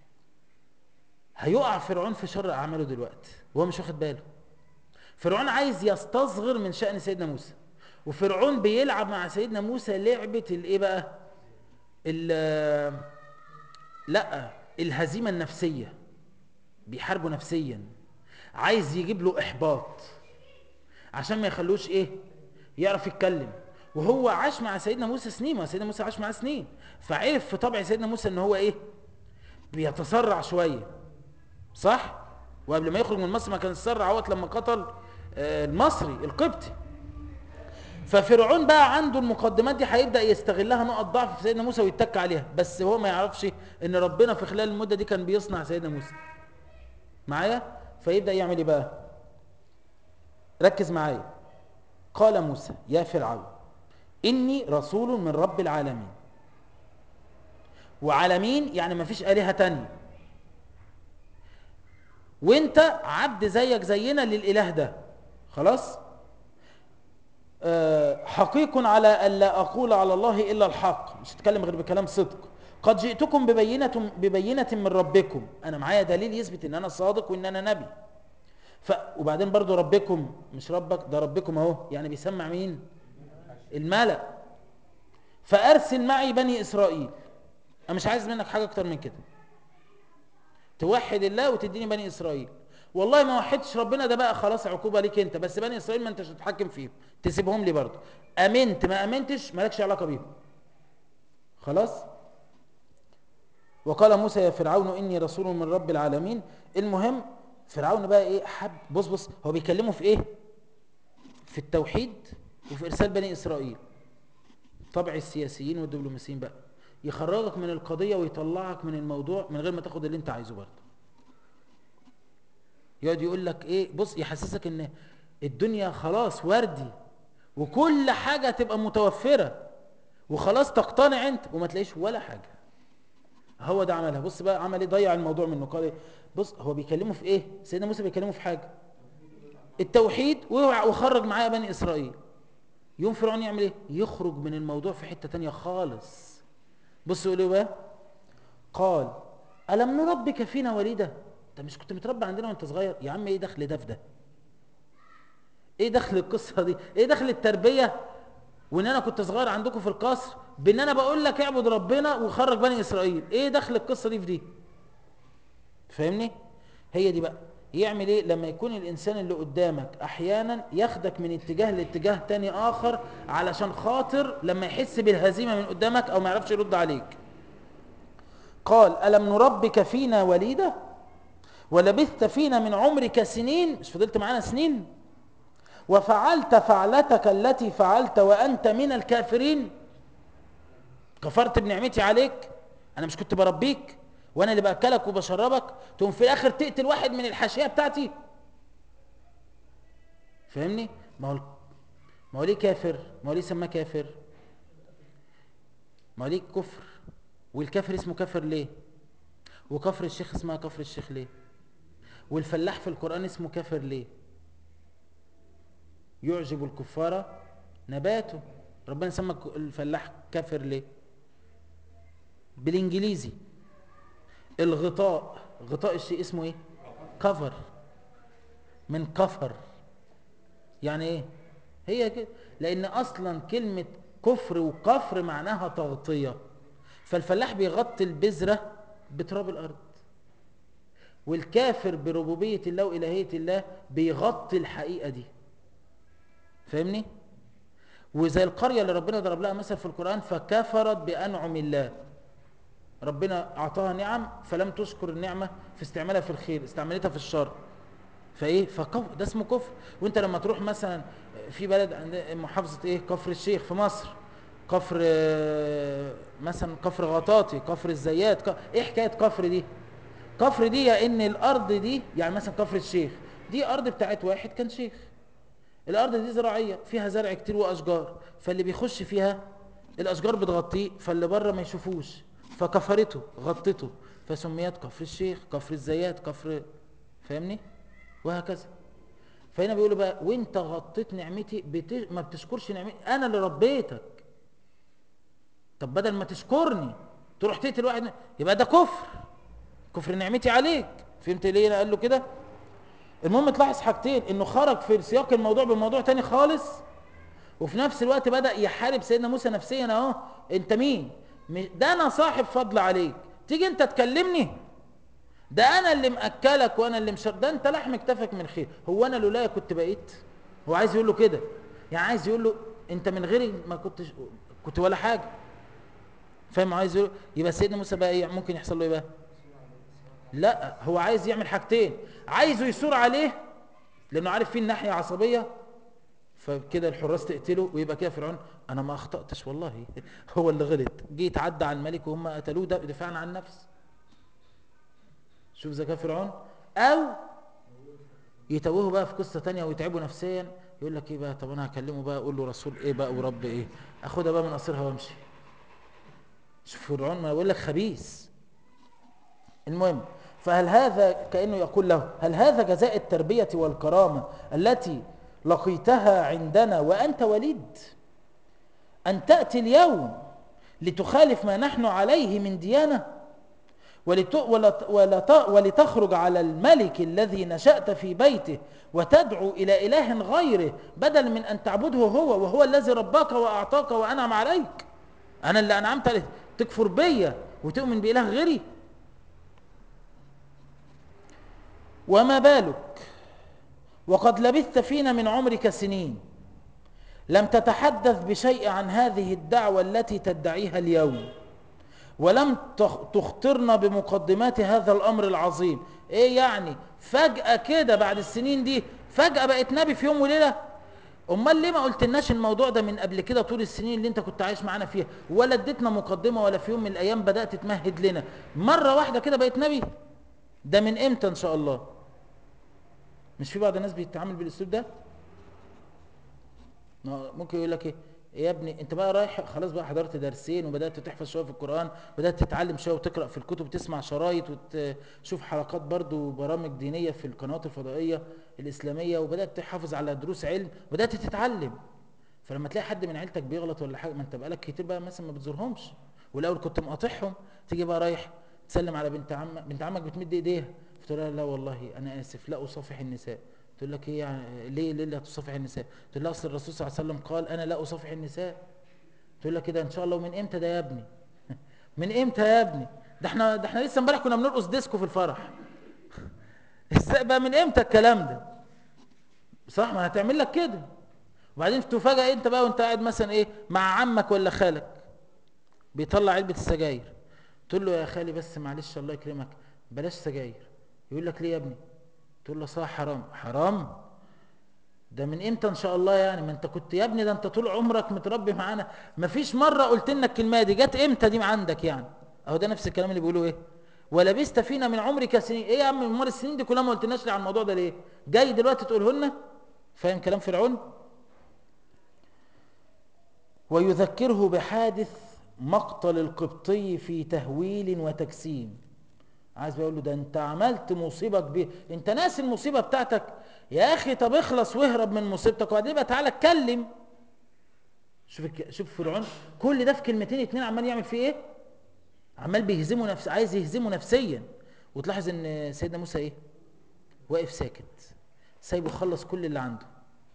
هيقع فرعون في شر اعماله دلوقتي وهو مش واخد باله فرعون عايز يستصغر من شأن سيدنا موسى وفرعون بيلعب مع سيدنا موسى لعبة الايه بقى لا الهزيمة النفسية بيحاربه نفسيا عايز يجيب له احباط عشان ما يخلوش ايه يعرف يتكلم وهو عاش مع سيدنا موسى سنين ما سيدنا موسى عاش معاه سنين فعرف في طبع سيدنا موسى ان هو ايه بيتسرع شويه صح وقبل ما يخرج من مصر ما كان يتسرع وقت لما قتل المصري القبطي ففرعون بقى عنده المقدمات دي هيبدا يستغلها نقط ضعف في سيدنا موسى ويتك عليها بس هو ما يعرفش ان ربنا في خلال المده دي كان بيصنع سيدنا موسى معايا فيبدا يعمل ايه بقى ركز معايا قال موسى يا فرعون إني رسول من رب العالمين وعالمين يعني ما فيش آلهة تانية وانت عبد زيك زينا للإله ده خلاص أه حقيق على ألا أقول على الله إلا الحق مش هتكلم غير بكلام صدق قد جئتكم ببينة, ببينة من ربكم أنا معايا دليل يثبت إن أنا صادق وإن أنا نبي ف... وبعدين برضو ربكم مش ربك ده ربكم اهو يعني بيسمع مين الملأ فأرسل معي بني إسرائيل أنا مش عايز منك حاجة أكتر من كده توحد الله وتديني بني إسرائيل والله ما وحدتش ربنا ده بقى خلاص عقوبة ليك انت بس بني إسرائيل ما انتش تتحكم فيهم تسيبهم لي برضه أمنت ما أمنتش مالكش علاقة بيهم خلاص وقال موسى يا فرعون إني رسول من رب العالمين المهم فرعون بقى ايه حب بص بص هو بيكلمه في ايه في التوحيد وفي ارسال بني اسرائيل طبع السياسيين والدبلوماسيين بقى يخرجك من القضية ويطلعك من الموضوع من غير ما تاخد اللي انت عايزه برضه يقعد يقول لك ايه بص يحسسك ان الدنيا خلاص وردي وكل حاجة تبقى متوفرة وخلاص تقتنع انت وما تلاقيش ولا حاجة هو ده عملها بص بقى عمل ايه ضيع الموضوع منه قال ايه بص هو بيكلمه في ايه سيدنا موسى بيكلمه في حاجة التوحيد وخرج معايا بني اسرائيل يوم فرعون يعمل ايه يخرج من الموضوع في حتة تانية خالص بص يقول ايه بقى قال ألم نربك فينا وليدة انت مش كنت متربى عندنا وانت صغير يا عم ايه دخل ده في ده ايه دخل القصة دي ايه دخل التربية وان انا كنت صغير عندكم في القصر بان انا بقول لك اعبد ربنا وخرج بني اسرائيل ايه دخل القصة دي في دي فاهمني هي دي بقى يعمل ايه لما يكون الانسان اللي قدامك احيانا ياخدك من اتجاه لاتجاه تاني اخر علشان خاطر لما يحس بالهزيمة من قدامك او ما يعرفش يرد عليك قال ألم نربك فينا وليدة ولبثت فينا من عمرك سنين مش فضلت معانا سنين وفعلت فعلتك التي فعلت وأنت من الكافرين كفرت بنعمتي عليك أنا مش كنت بربيك وأنا اللي بأكلك وبشربك تقوم في الآخر تقتل واحد من الحاشية بتاعتي فاهمني ما هو ما هو ليه كافر ما هو ليه سماه كافر ما هو ليه كفر والكافر اسمه كافر ليه وكفر الشيخ اسمها كفر الشيخ ليه والفلاح في القرآن اسمه كافر ليه يعجب الكفار نباته ربنا سمى الفلاح كافر ليه بالانجليزي الغطاء غطاء الشيء اسمه ايه كفر من كفر يعني ايه هي كده لان اصلا كلمة كفر وكفر معناها تغطية فالفلاح بيغطي البذرة بتراب الارض والكافر بربوبية الله وإلهية الله بيغطي الحقيقة دي فاهمني وزي القرية اللي ربنا ضرب لها مثل في القرآن فكفرت بأنعم الله ربنا أعطاها نعم فلم تشكر النعمة في استعمالها في الخير استعملتها في الشر فايه فكفر ده اسمه كفر وانت لما تروح مثلا في بلد عند محافظة ايه كفر الشيخ في مصر كفر مثلا كفر غطاطي كفر الزيات ايه حكاية كفر دي كفر دي يا ان الارض دي يعني مثلا كفر الشيخ دي ارض بتاعت واحد كان شيخ الارض دي زراعية فيها زرع كتير واشجار فاللي بيخش فيها الاشجار بتغطيه فاللي بره ما يشوفوش فكفرته غطته فسميت كفر الشيخ كفر الزيات كفر فاهمني وهكذا فهنا بيقولوا بقى وانت غطيت نعمتي بت... ما بتشكرش نعمتي انا اللي ربيتك طب بدل ما تشكرني تروح تقتل واحد يبقى ده كفر كفر نعمتي عليك فهمت ليه انا قال له كده المهم تلاحظ حاجتين انه خرج في سياق الموضوع بموضوع تاني خالص وفي نفس الوقت بدأ يحارب سيدنا موسى نفسيا اهو انت مين ده انا صاحب فضل عليك تيجي انت تكلمني ده انا اللي مأكلك وانا اللي مشر ده انت لحم كتفك من خير هو انا لولايا كنت بقيت هو عايز يقول له كده يعني عايز يقول له انت من غيري ما كنتش كنت ولا حاجه فاهم عايز يقول يبقى سيدنا موسى بقى ايه ممكن يحصل له ايه بقى لا هو عايز يعمل حاجتين عايزه يثور عليه لانه عارف فيه الناحيه عصبيه فكده الحراس تقتله ويبقى كده فرعون انا ما اخطاتش والله هو اللي غلط جه يتعدى على الملك وهم قتلوه ده دفاعا عن النفس شوف ذكاء فرعون او يتوهوا بقى في قصه تانية ويتعبوا نفسيا يقول لك ايه بقى طب انا هكلمه بقى اقول له رسول ايه بقى ورب ايه اخدها بقى من قصرها وامشي شوف فرعون ما بقول لك خبيث المهم فهل هذا كأنه يقول له هل هذا جزاء التربية والكرامة التي لقيتها عندنا وأنت وليد أن تأتي اليوم لتخالف ما نحن عليه من ديانة ولت... ولت... ولت... ولتخرج على الملك الذي نشأت في بيته وتدعو إلى إله غيره بدل من أن تعبده هو وهو الذي رباك وأعطاك وأنعم عليك أنا اللي أنعمت عليه تكفر بيا وتؤمن بإله غيري وما بالك وقد لبثت فينا من عمرك سنين لم تتحدث بشيء عن هذه الدعوة التي تدعيها اليوم ولم تخطرنا بمقدمات هذا الأمر العظيم ايه يعني فجأة كده بعد السنين دي فجأة بقت نبي في يوم وليلة امال ليه ما قلتلناش الموضوع ده من قبل كده طول السنين اللي انت كنت عايش معانا فيها ولا اديتنا مقدمة ولا في يوم من الايام بدأت تمهد لنا مرة واحدة كده بقت نبي ده من امتى ان شاء الله مش في بعض الناس بيتعامل بالاسلوب ده ممكن يقول لك ايه يا ابني انت بقى رايح خلاص بقى حضرت درسين وبدات تحفظ شويه في القران بدات تتعلم شويه وتقرا في الكتب وتسمع شرايط وتشوف حلقات برضو وبرامج دينيه في القنوات الفضائيه الاسلاميه وبدات تحافظ على دروس علم وبدات تتعلم فلما تلاقي حد من عيلتك بيغلط ولا حاجه ما انت بقالك كتير بقى مثلا ما بتزورهمش والاول كنت مقاطعهم تيجي بقى رايح تسلم على بنت عمك بنت عمك بتمد ايديها فتقول لها لا والله انا اسف لا اصافح النساء تقول لك ايه يعني ليه ليه لا تصافح النساء تقول لها اصل الرسول صلى الله عليه وسلم قال انا لا اصافح النساء تقول لك كده ان شاء الله ومن امتى ده يا ابني من امتى يا ابني ده احنا ده احنا لسه امبارح كنا بنرقص ديسكو في الفرح بقى من امتى الكلام ده صح ما هتعمل لك كده وبعدين تفاجئ انت بقى وانت قاعد مثلا ايه مع عمك ولا خالك بيطلع علبه السجاير تقول له يا خالي بس معلش الله يكرمك بلاش سجاير يقول لك ليه يا ابني تقول له صح حرام حرام ده من امتى ان شاء الله يعني ما انت كنت يا ابني ده انت طول عمرك متربي معانا ما فيش مره قلت لنا الكلمه دي جت امتى دي عندك يعني اهو ده نفس الكلام اللي بيقولوا ايه ولبست فينا من عمرك سنين ايه يا عم امال السنين دي كلها ما قلتلناش عن الموضوع ده ليه جاي دلوقتي تقوله لنا فاهم كلام فرعون ويذكره بحادث مقتل القبطي في تهويل وتجسيم عايز بيقول له ده انت عملت مصيبه كبيره انت ناسي المصيبه بتاعتك يا اخي طب اخلص واهرب من مصيبتك وبعدين بقى تعالى اتكلم شوف شوف فرعون كل ده في كلمتين اتنين عمال يعمل فيه ايه عمال بيهزمه نفس عايز يهزمه نفسيا وتلاحظ ان سيدنا موسى ايه واقف ساكت سايبه يخلص كل اللي عنده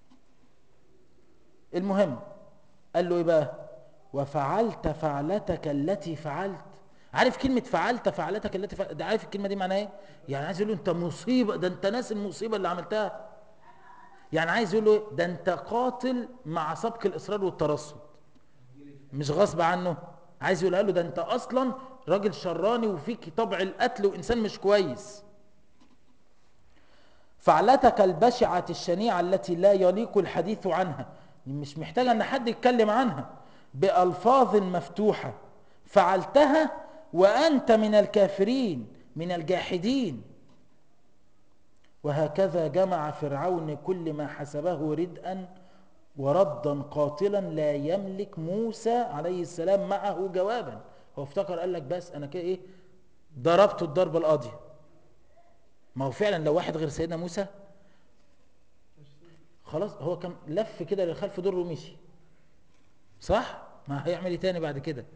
المهم قال له ايه بقى وفعلت فعلتك التي فعلت عارف كلمة فعلت فعلتك التي فعلت ده عارف الكلمة دي معناها ايه يعني عايز يقول له انت مصيبة ده انت ناس المصيبة اللي عملتها يعني عايز يقول له ايه ده انت قاتل مع سبق الاصرار والترصد مش غصب عنه عايز يقول له ده انت اصلا راجل شراني وفيك طبع القتل وانسان مش كويس فعلتك البشعة الشنيعة التي لا يليق الحديث عنها مش محتاجة ان حد يتكلم عنها بألفاظ مفتوحة فعلتها وأنت من الكافرين من الجاحدين وهكذا جمع فرعون كل ما حسبه ردءا وردا قاتلا لا يملك موسى عليه السلام معه جوابا هو افتكر قال لك بس انا كده ايه ضربته الضربة القاضية ما هو فعلا لو واحد غير سيدنا موسى خلاص هو كان لف كده للخلف دور ومشي صح ما هيعمل ايه تاني بعد كده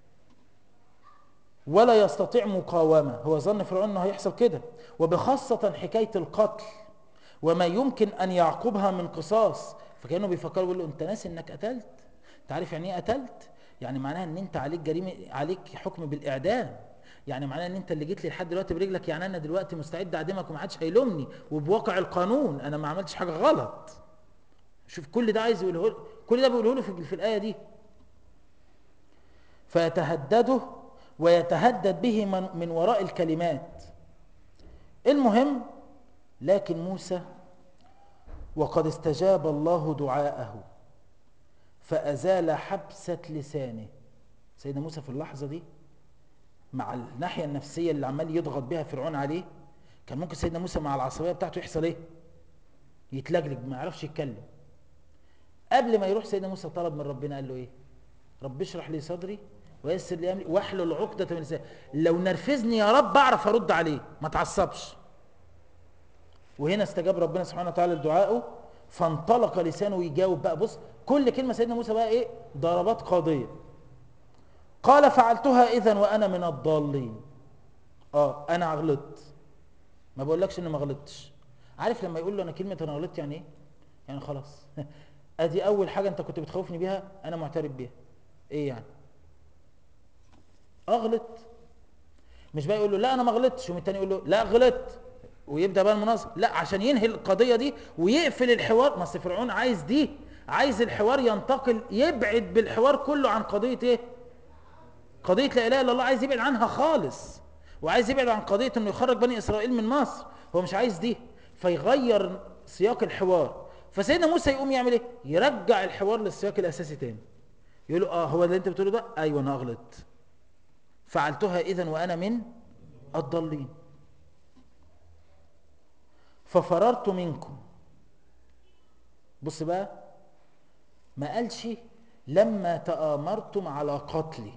ولا يستطيع مقاومة هو ظن فرعون انه هيحصل كده وبخاصة حكاية القتل وما يمكن ان يعقبها من قصاص فكانه بيفكر يقول له انت ناسي انك قتلت انت عارف يعني ايه قتلت يعني معناها ان انت عليك جريمه عليك حكم بالاعدام يعني معناها ان انت اللي جيت لي لحد دلوقتي برجلك يعني انا دلوقتي مستعد اعدمك وما حدش هيلومني وبواقع القانون انا ما عملتش حاجه غلط شوف كل ده عايز يقوله كل ده بيقوله له في, في الايه دي فيتهدده ويتهدد به من, من وراء الكلمات المهم لكن موسى وقد استجاب الله دعاءه فأزال حبسة لسانه سيدنا موسى في اللحظة دي مع الناحية النفسية اللي عمال يضغط بها فرعون عليه كان ممكن سيدنا موسى مع العصبية بتاعته يحصل ايه يتلجلج ما يعرفش يتكلم قبل ما يروح سيدنا موسى طلب من ربنا قال له ايه رب اشرح لي صدري ويسر لي امري واحلل عقدة من لساني لو نرفزني يا رب اعرف ارد عليه ما تعصبش وهنا استجاب ربنا سبحانه وتعالى لدعائه فانطلق لسانه يجاوب بقى بص كل كلمة سيدنا موسى بقى ايه ضربات قاضية قال فعلتها اذا وانا من الضالين اه انا غلطت ما بقولكش اني ما غلطتش عارف لما يقول له انا كلمه انا غلطت يعني ايه يعني خلاص ادي اول حاجه انت كنت بتخوفني بيها انا معترف بيها ايه يعني اغلط مش بقى يقول له لا انا ما غلطتش والتاني يقول له لا غلطت ويبدا بقى المناظره لا عشان ينهي القضيه دي ويقفل الحوار ما أصل فرعون عايز دي عايز الحوار ينتقل يبعد بالحوار كله عن قضيه ايه قضيه لا اله الا الله عايز يبعد عنها خالص وعايز يبعد عن قضيه انه يخرج بني اسرائيل من مصر هو مش عايز دي فيغير سياق الحوار فسيدنا موسى يقوم يعمل ايه يرجع الحوار للسياق الاساسي تاني يقول له اه هو اللي انت بتقوله ده ايوه انا اغلط فعلتها اذا وانا من الضالين ففررت منكم بص بقى ما قالش لما تآمرتم على قتلي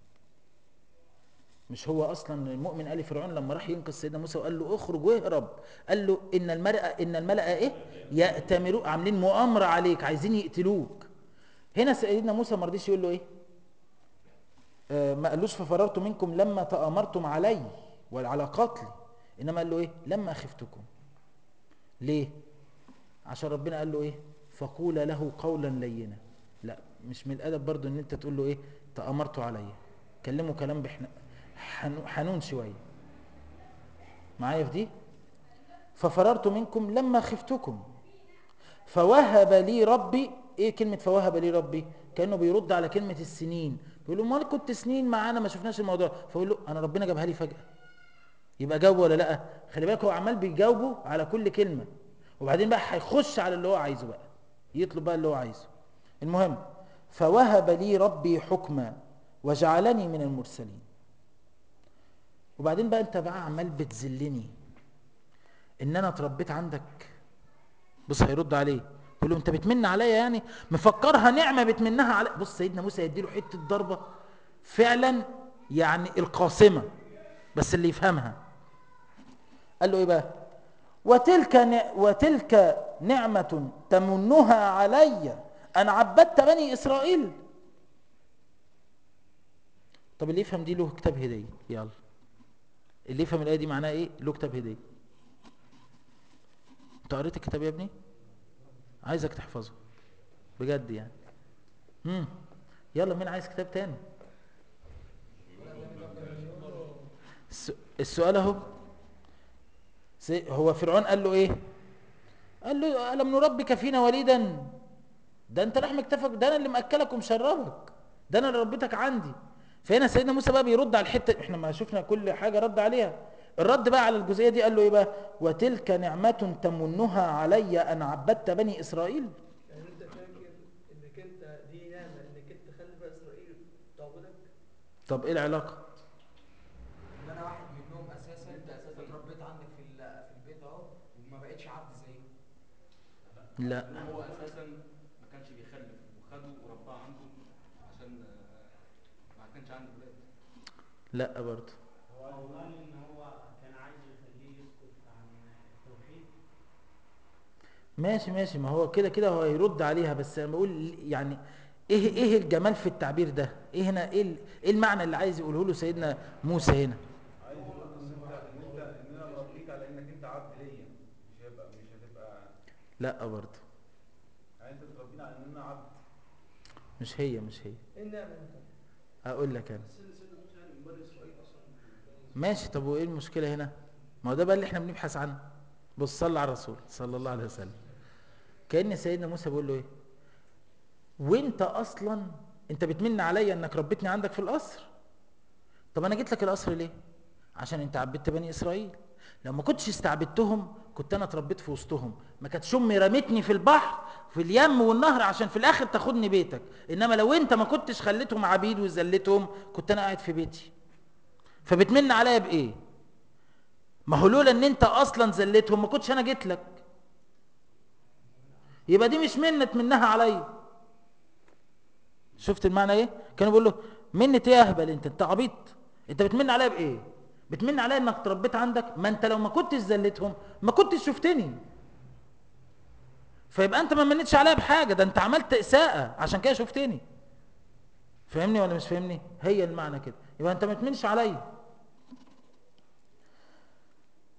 مش هو اصلا المؤمن قال فرعون لما راح ينقذ سيدنا موسى وقال له اخرج واهرب قال له ان الملأ ان الملأ ايه يأتمروا عاملين مؤامره عليك عايزين يقتلوك هنا سيدنا موسى ما رضيش يقول له ايه آه ما قالوش ففررت منكم لما تآمرتم علي وعلى قتلي انما قال له ايه لما خفتكم ليه عشان ربنا قال له ايه فقول له قولا لينا لا مش من الادب برضو ان انت تقول له ايه تأمرت عليا كلمه كلام بحنا حنون شويه معايا في دي ففررت منكم لما خفتكم فوهب لي ربي ايه كلمه فوهب لي ربي كانه بيرد على كلمه السنين بيقول له امال كنت سنين معانا ما شفناش الموضوع فيقول له انا ربنا جابها لي فجاه يبقى جاوبه ولا لا خلي بالك هو عمال بيجاوبه على كل كلمه وبعدين بقى هيخش على اللي هو عايزه بقى يطلب بقى اللي هو عايزه المهم فوهب لي ربي حكما وجعلني من المرسلين وبعدين بقى انت بقى عمال بتذلني ان انا اتربيت عندك بص هيرد عليه يقول له انت بتمن عليا يعني مفكرها نعمه بتمنها علي بص سيدنا موسى يديله حته ضربه فعلا يعني القاصمه بس اللي يفهمها قال له ايه بقى وتلك ن... وتلك نعمه تمنها علي ان عبدت بني اسرائيل طب اللي يفهم دي له كتاب هديه يلا اللي يفهم الايه دي معناها ايه له كتاب هديه انت قريت الكتاب يا ابني عايزك تحفظه بجد يعني امم يلا مين عايز كتاب تاني السؤال اهو هو فرعون قال له ايه قال له الم نربك فينا وليدا ده انت لحم اكتفك ده انا اللي ماكلك ومشربك ده انا اللي ربيتك عندي فهنا سيدنا موسى بقى بيرد على الحته احنا ما شفنا كل حاجه رد عليها الرد بقى على الجزئيه دي قال له ايه بقى وتلك نعمه تمنها علي ان عبدت بني اسرائيل يعني انت فاكر انك انت دي نعمه انك انت تخلي بني اسرائيل تعبدك طب ايه العلاقه ان انا واحد منهم اساسا انت اساسا اتربيت عندك في ال- في البيت اهو وما بقتش عبد زيه لا هو اساسا ما كانش بيخلف وخده ورباه عنده عشان آه، ما كانش عنده ولاد لا برضه هو قال ان هو كان عايز يخليه يسكت عن التوحيد ماشي ماشي ما هو كده كده هو هيرد عليها بس انا بقول يعني ايه ايه الجمال في التعبير ده ايه هنا ايه ال- ايه المعنى اللي عايز يقوله له سيدنا موسى هنا عايز يقول ان انت ان انت ان انا بربيك على انك انت عبد ليا مش هيبقى مش هتبقى لا برضه يعني انت تربيني على ان انا عبد مش هي مش هي ايه النعمه انت اقول لك انا سيدنا موسى يعني من بني اسرائيل اصلا ماشي طب وايه المشكله هنا ما هو ده بقى اللي احنا بنبحث عنه بص صلى على الرسول صلى الله عليه وسلم كان سيدنا موسى بيقول له ايه وانت اصلا انت بتمن عليا انك ربيتني عندك في القصر طب انا جيت لك القصر ليه عشان انت عبدت بني اسرائيل لو ما كنتش استعبدتهم كنت انا اتربيت في وسطهم ما كانتش امي رمتني في البحر في اليم والنهر عشان في الاخر تاخدني بيتك انما لو انت ما كنتش خليتهم عبيد وذلتهم كنت انا قاعد في بيتي فبتمن عليا بايه ما هو لولا ان انت اصلا ذلتهم ما كنتش انا جيت لك يبقى دي مش منة منها عليا شفت المعنى ايه كانوا بيقول له منة ايه يا اهبل انت انت عبيط انت بتمن عليا بايه بتمن عليا انك تربيت عندك ما انت لو ما كنتش ذلتهم ما كنتش شفتني فيبقى انت ما منتش عليا بحاجه ده انت عملت اساءه عشان كده شفتني فاهمني ولا مش فاهمني هي المعنى كده يبقى انت ما تمنش عليا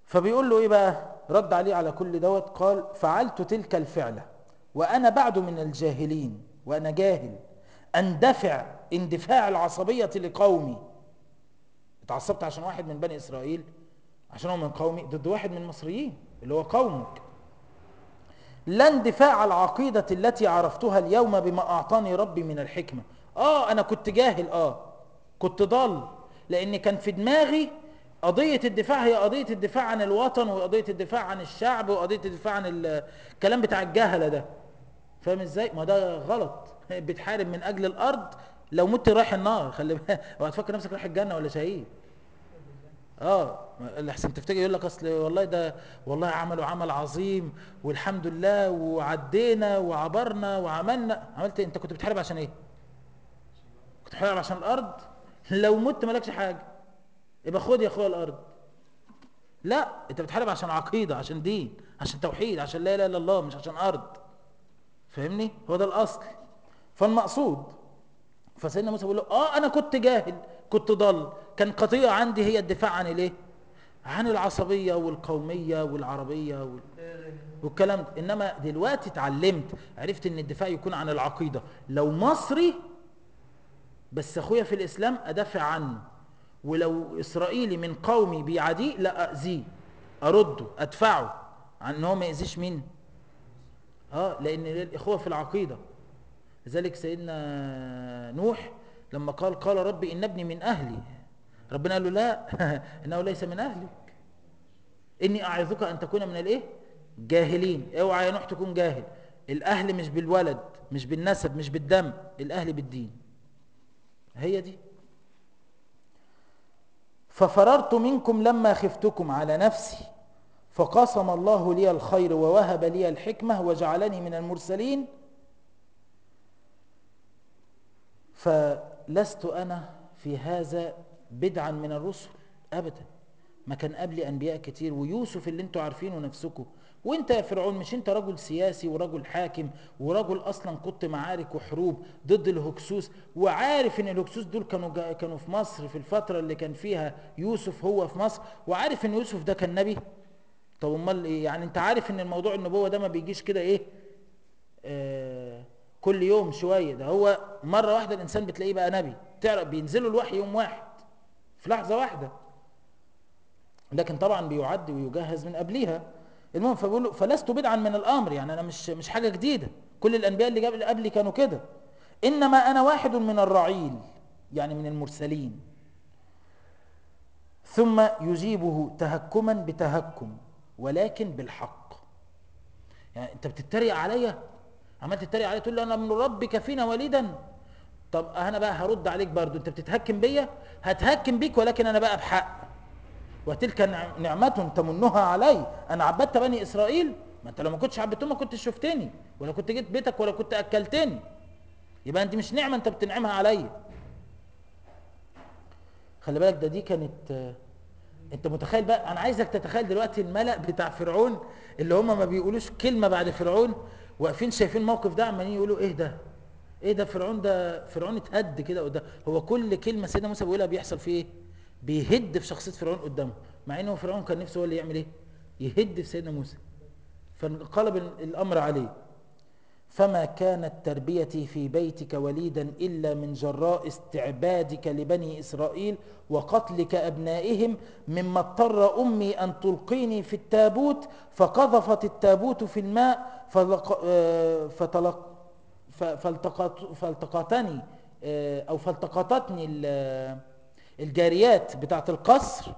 فبيقول له ايه بقى رد عليه على كل دوت قال فعلت تلك الفعلة وانا بعد من الجاهلين وانا جاهل اندفع اندفاع العصبية لقومي اتعصبت عشان واحد من بني اسرائيل عشان هو من قومي ضد واحد من المصريين اللي هو قومك لا اندفاع العقيدة التي عرفتها اليوم بما أعطاني ربي من الحكمة آه أنا كنت جاهل آه كنت ضال لأن كان في دماغي قضية الدفاع هي قضية الدفاع عن الوطن وقضية الدفاع عن الشعب وقضية الدفاع عن ال- الكلام بتاع الجهلة ده فاهم ازاي؟ ما ده غلط بتحارب من أجل الأرض لو مت رايح النار خلي بالك اوعى تفكر نفسك رايح الجنة ولا شهيد اه اللي احسن تفتكر يقول لك اصل والله ده والله عملوا عمل عظيم والحمد لله وعدينا وعبرنا وعملنا عملت إيه؟ انت كنت بتحارب عشان ايه كنت بتحارب عشان الارض لو مت مالكش حاجه يبقى خد يا اخويا الارض لا انت بتحارب عشان عقيده عشان دين عشان توحيد عشان لا اله الا الله مش عشان ارض فاهمني هو ده الاصل فالمقصود فسيدنا موسى بيقول له اه انا كنت جاهل كنت ضل كان قضيه عندي هي الدفاع عن الايه عن العصبيه والقوميه والعربيه وال... والكلام ده انما دلوقتي اتعلمت عرفت ان الدفاع يكون عن العقيده لو مصري بس اخويا في الاسلام ادافع عنه ولو اسرائيلي من قومي بيعاديه لا اذيه ارده ادفعه عن ان هو ما يأذيش مين اه لان الاخوه في العقيده لذلك سيدنا نوح لما قال قال ربي ان ابني من اهلي ربنا قال له لا انه ليس من اهلك اني اعظك ان تكون من الايه جاهلين اوعى يا نوح تكون جاهل الاهل مش بالولد مش بالنسب مش بالدم الاهل بالدين هي دي ففررت منكم لما خفتكم على نفسي فقسم الله لي الخير ووهب لي الحكمة وجعلني من المرسلين فلست أنا في هذا بدعا من الرسل أبدا ما كان قبلي أنبياء كتير ويوسف اللي انتوا عارفينه نفسكم وانت يا فرعون مش انت رجل سياسي ورجل حاكم ورجل اصلا كنت معارك وحروب ضد الهكسوس وعارف ان الهكسوس دول كانوا جا كانوا في مصر في الفتره اللي كان فيها يوسف هو في مصر وعارف ان يوسف ده كان نبي طب امال ايه يعني انت عارف ان الموضوع النبوه ده ما بيجيش كده ايه آه كل يوم شويه ده هو مره واحده الانسان بتلاقيه بقى نبي تعرف بينزله الوحي يوم واحد في لحظه واحده لكن طبعا بيعد ويجهز من قبلها المهم فبيقول له فلست بدعا من الامر يعني انا مش مش حاجه جديده كل الانبياء اللي قبل قبلي كانوا كده انما انا واحد من الرعيل يعني من المرسلين ثم يجيبه تهكما بتهكم ولكن بالحق يعني انت بتتريق عليا عمال تتريق عليا تقول لي انا من ربك فينا وليدا طب انا بقى هرد عليك برضو انت بتتهكم بيا هتهكم بيك ولكن انا بقى بحق وتلك نعم- نعمة تمنها علي انا عبدت بني اسرائيل ما انت لو ما كنتش عبدتهم ما كنتش شفتني ولا كنت جيت بيتك ولا كنت اكلتني يبقى انت مش نعمة انت بتنعمها عليا خلي بالك ده دي كانت آه، انت متخيل بقى انا عايزك تتخيل دلوقتي الملأ بتاع فرعون اللي هم ما بيقولوش كلمة بعد فرعون واقفين شايفين الموقف ده عمالين يقولوا ايه ده ايه ده فرعون ده فرعون اتهد كده قدام هو كل كلمة سيدنا موسى بيقولها بيحصل فيه ايه بيهد في شخصية فرعون قدامه مع انه فرعون كان نفسه هو اللي يعمل ايه يهد في سيدنا موسى فانقلب الامر عليه فما كانت تربيتي في بيتك وليدا إلا من جراء استعبادك لبني إسرائيل وقتلك أبنائهم مما اضطر أمي أن تلقيني في التابوت فقذفت التابوت في الماء فلق آه، فتلق ف- فالتقط فالتقطني آه، أو فالتقطتني ال- الجاريات بتاعة القصر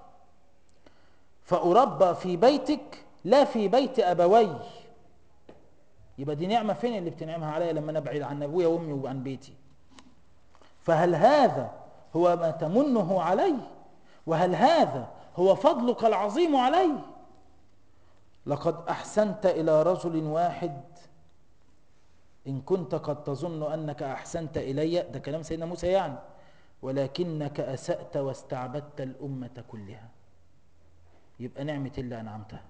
فأربى في بيتك لا في بيت أبوي يبقى دي نعمة فين اللي بتنعمها عليا لما انا ابعد عن ابويا وامي وعن بيتي فهل هذا هو ما تمنه علي وهل هذا هو فضلك العظيم علي لقد احسنت الى رجل واحد ان كنت قد تظن انك احسنت الي ده كلام سيدنا موسى يعني ولكنك اسات واستعبدت الامه كلها يبقى نعمه اللي انعمتها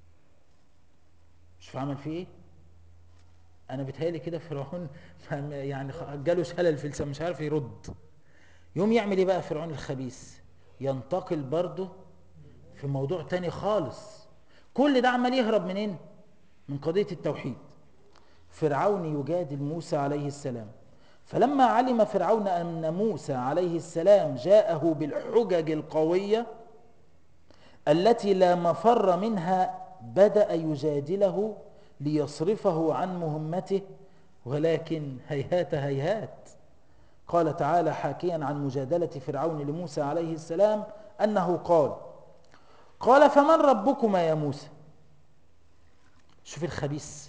شوف عمل فيه ايه انا بتهيالي كده فرعون فاهم- يعني خ- جاله شلل في لسان مش عارف يرد يوم يعمل ايه بقى فرعون الخبيث ينتقل برضه في موضوع تاني خالص كل ده عمال يهرب منين من قضية التوحيد فرعون يجادل موسى عليه السلام فلما علم فرعون أن موسى عليه السلام جاءه بالحجج القوية التي لا مفر منها بدأ يجادله ليصرفه عن مهمته ولكن هيهات هيهات قال تعالى حاكيا عن مجادلة فرعون لموسى عليه السلام أنه قال قال فمن ربكما يا موسى شوف الخبيث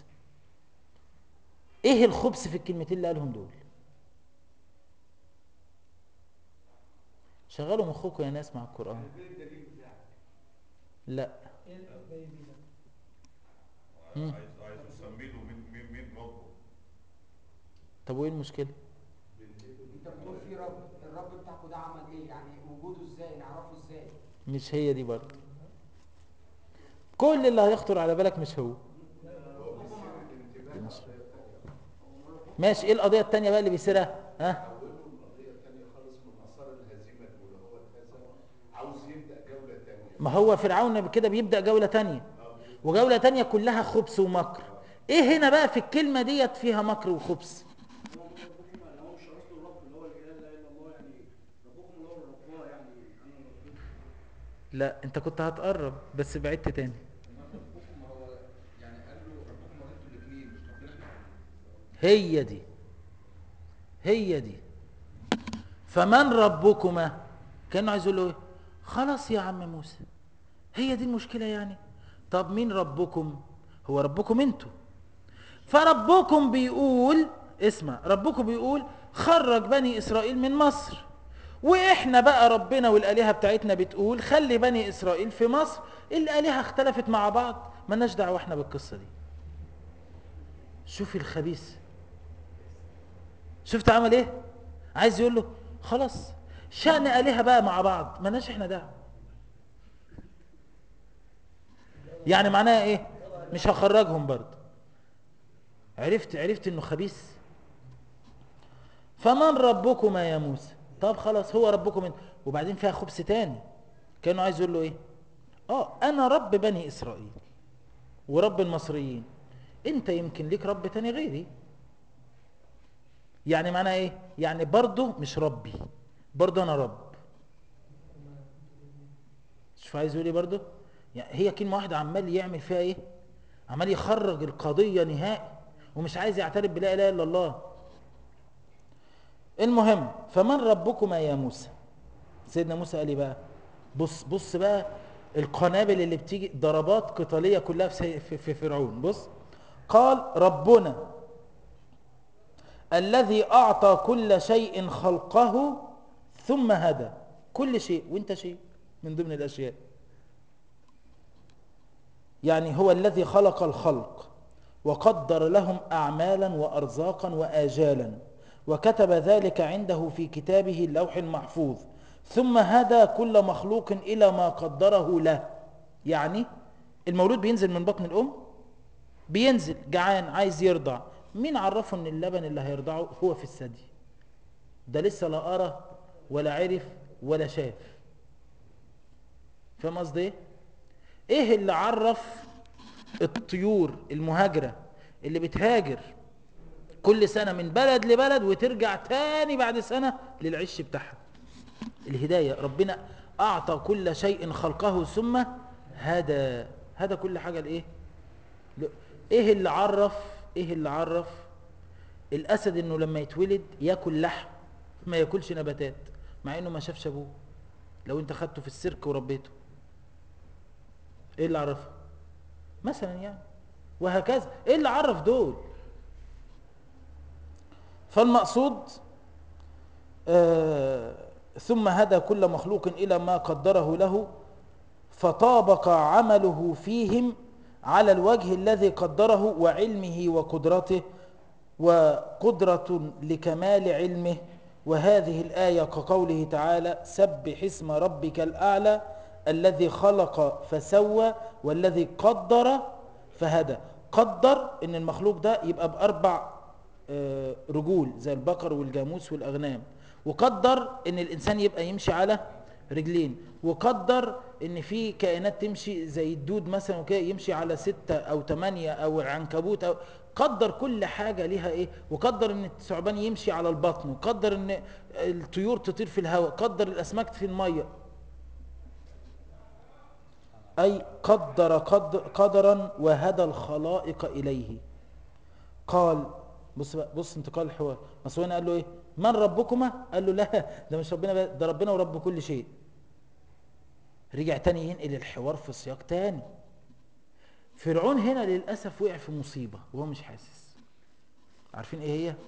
ايه الخبث في الكلمتين اللي قالهم دول شغلوا مخكم يا ناس مع القرآن لا مم. عايز عايز يسمي له مين مين مين ربه طب وايه المشكلة انت بتقول في رب الرب بتاعكم ده عمل ايه يعني وجوده ازاي نعرفه ازاي مش هي دي برضه كل اللي هيخطر على بالك مش هو مش- ماشي ايه القضية التانية بقى اللي بيسيرها ها حولوا القضية التانية خالص من مسار الهزيمة الأولى هو كذا عاوز يبدأ جولة تانية ما هو فرعون كده بيبدأ جولة تانية وجولة تانية كلها خبث ومكر ايه هنا بقى في الكلمة ديت فيها مكر وخبث هو ربكم اللي هو مش قصده الرب اللي هو الاله لا اله الا الله يعني ربكم اللي هو الرب يعني انا ربكم لا انت كنت هتقرب بس بعدت تاني ربكم هو يعني قال له ربكم هو انتوا الاثنين مش ربنا هي دي هي دي فمن ربكما كانه عايز يقول له ايه خلاص يا عم موسى هي دي المشكله يعني طب مين ربكم هو ربكم انتوا فربكم بيقول اسمع ربكم بيقول خرج بني اسرائيل من مصر واحنا بقى ربنا والالهه بتاعتنا بتقول خلي بني اسرائيل في مصر الالهه اختلفت مع بعض ملناش دعوه احنا بالقصه دي شوف الخبيث شفت عمل ايه عايز يقول له خلاص شأن آلهة بقى مع بعض مالناش احنا دعوه يعني معناها ايه مش هخرجهم برضه عرفت عرفت انه خبيث فمن ربكما يا موسى طب خلاص هو ربكم انت وبعدين فيها خبث تاني كانه عايز يقول له ايه اه انا رب بني اسرائيل ورب المصريين انت يمكن ليك رب تاني غيري يعني معناها ايه يعني برضه مش ربي برضه انا رب شوف عايز يقول ايه برضه يعني هي كلمه واحده عمال يعمل فيها ايه عمال يخرج القضيه نهائي ومش عايز يعترف بلا اله الا الله المهم فمن ربكما يا موسى سيدنا موسى قال ايه بقى بص بص بقى القنابل اللي بتيجي ضربات قتاليه كلها في, سي- في, في فرعون بص قال ربنا الذي أعطى كل شيء خلقه ثم هدى كل شيء وانت شيء من ضمن الأشياء يعني هو الذي خلق الخلق وقدر لهم أعمالا وأرزاقا وآجالا وكتب ذلك عنده في كتابه اللوح المحفوظ ثم هدى كل مخلوق إلى ما قدره له يعني المولود بينزل من بطن الأم بينزل جعان عايز يرضع مين عرفه ان اللبن اللي هيرضعه هو في الثدي ده لسه لا أرى ولا عرف ولا شاف فاهم قصدي ايه ايه اللي عرف الطيور المهاجرة اللي بتهاجر كل سنة من بلد لبلد وترجع تاني بعد سنة للعش بتاعها الهداية ربنا أعطى كل شيء خلقه ثم هدى هدى كل حاجة لإيه ل- إيه اللي عرف إيه اللي عرف الأسد إنه لما يتولد ياكل لحم ما ياكلش نباتات مع إنه ما شافش أبوه لو أنت خدته في السيرك وربيته إيه اللي عرفه مثلا يعني وهكذا إيه اللي عرف دول فالمقصود آه ثم هدى كل مخلوق إلى ما قدره له فطابق عمله فيهم على الوجه الذي قدره وعلمه وقدرته وقدرة لكمال علمه وهذه الآية كقوله تعالى سبح اسم ربك الأعلى الذي خلق فسوى والذي قدر فهدى قدر ان المخلوق ده يبقى بأربع آه، رجول زي البقر والجاموس والأغنام وقدر ان الإنسان يبقى يمشي على رجلين وقدر ان في كائنات تمشي زي الدود مثلا وكده يمشي على ستة او تمانية او العنكبوت او قدر كل حاجة ليها ايه وقدر ان الثعبان يمشي على البطن وقدر ان الطيور تطير في الهواء قدر الاسماك في المية اي قدر قدر قدرا وهدى الخلائق اليه قال بص بقى بص انتقال الحوار بس هنا قال له ايه من ربكما قال له لا ده مش ربنا بقى ده ربنا ورب كل شيء رجع تاني ينقل الحوار في سياق تاني فرعون هنا للأسف وقع في مصيبة وهو مش حاسس عارفين ايه هي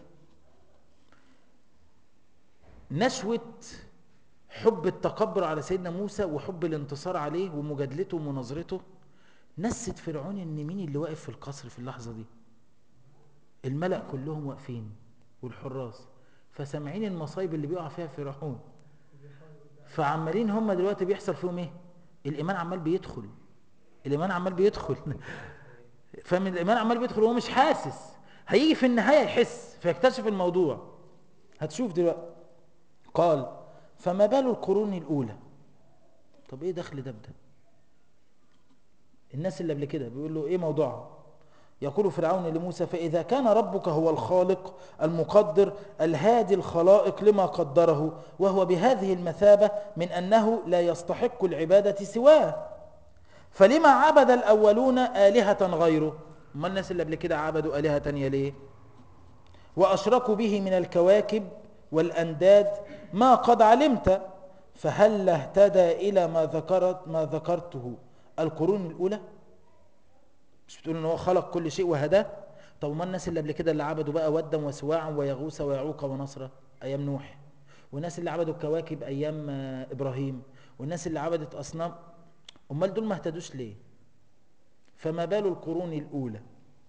نشوة حب التكبر على سيدنا موسى وحب الانتصار عليه ومجادلته ومناظرته نست فرعون ان مين اللي واقف في القصر في اللحظة دي الملأ كلهم واقفين والحراس فسامعين المصايب اللي بيقع فيها فرعون فعمالين هم دلوقتي بيحصل فيهم ايه الايمان عمال بيدخل الايمان عمال بيدخل فمن الايمان عمال بيدخل وهو مش حاسس هيجي في النهايه يحس فيكتشف الموضوع هتشوف دلوقتي قال فما بال القرون الاولى طب ايه دخل ده بده الناس اللي قبل كده بيقول له ايه موضوعها يقول فرعون لموسى فإذا كان ربك هو الخالق المقدر الهادي الخلائق لما قدره وهو بهذه المثابة من أنه لا يستحق العبادة سواه فلما عبد الأولون آلهة غيره ما الناس اللي قبل كده عبدوا آلهة تانية ليه وأشركوا به من الكواكب والأنداد ما قد علمت فهل اهتدى إلى ما ذكرت ما ذكرته القرون الأولى مش بتقول ان هو خلق كل شيء وهداه طب ما الناس اللي قبل كده اللي عبدوا بقى ودا وسواعا ويغوث ويعوق ونصرا ايام نوح والناس اللي عبدوا الكواكب ايام آه، ابراهيم والناس اللي عبدت اصنام امال دول ما اهتدوش ليه فما بال القرون الاولى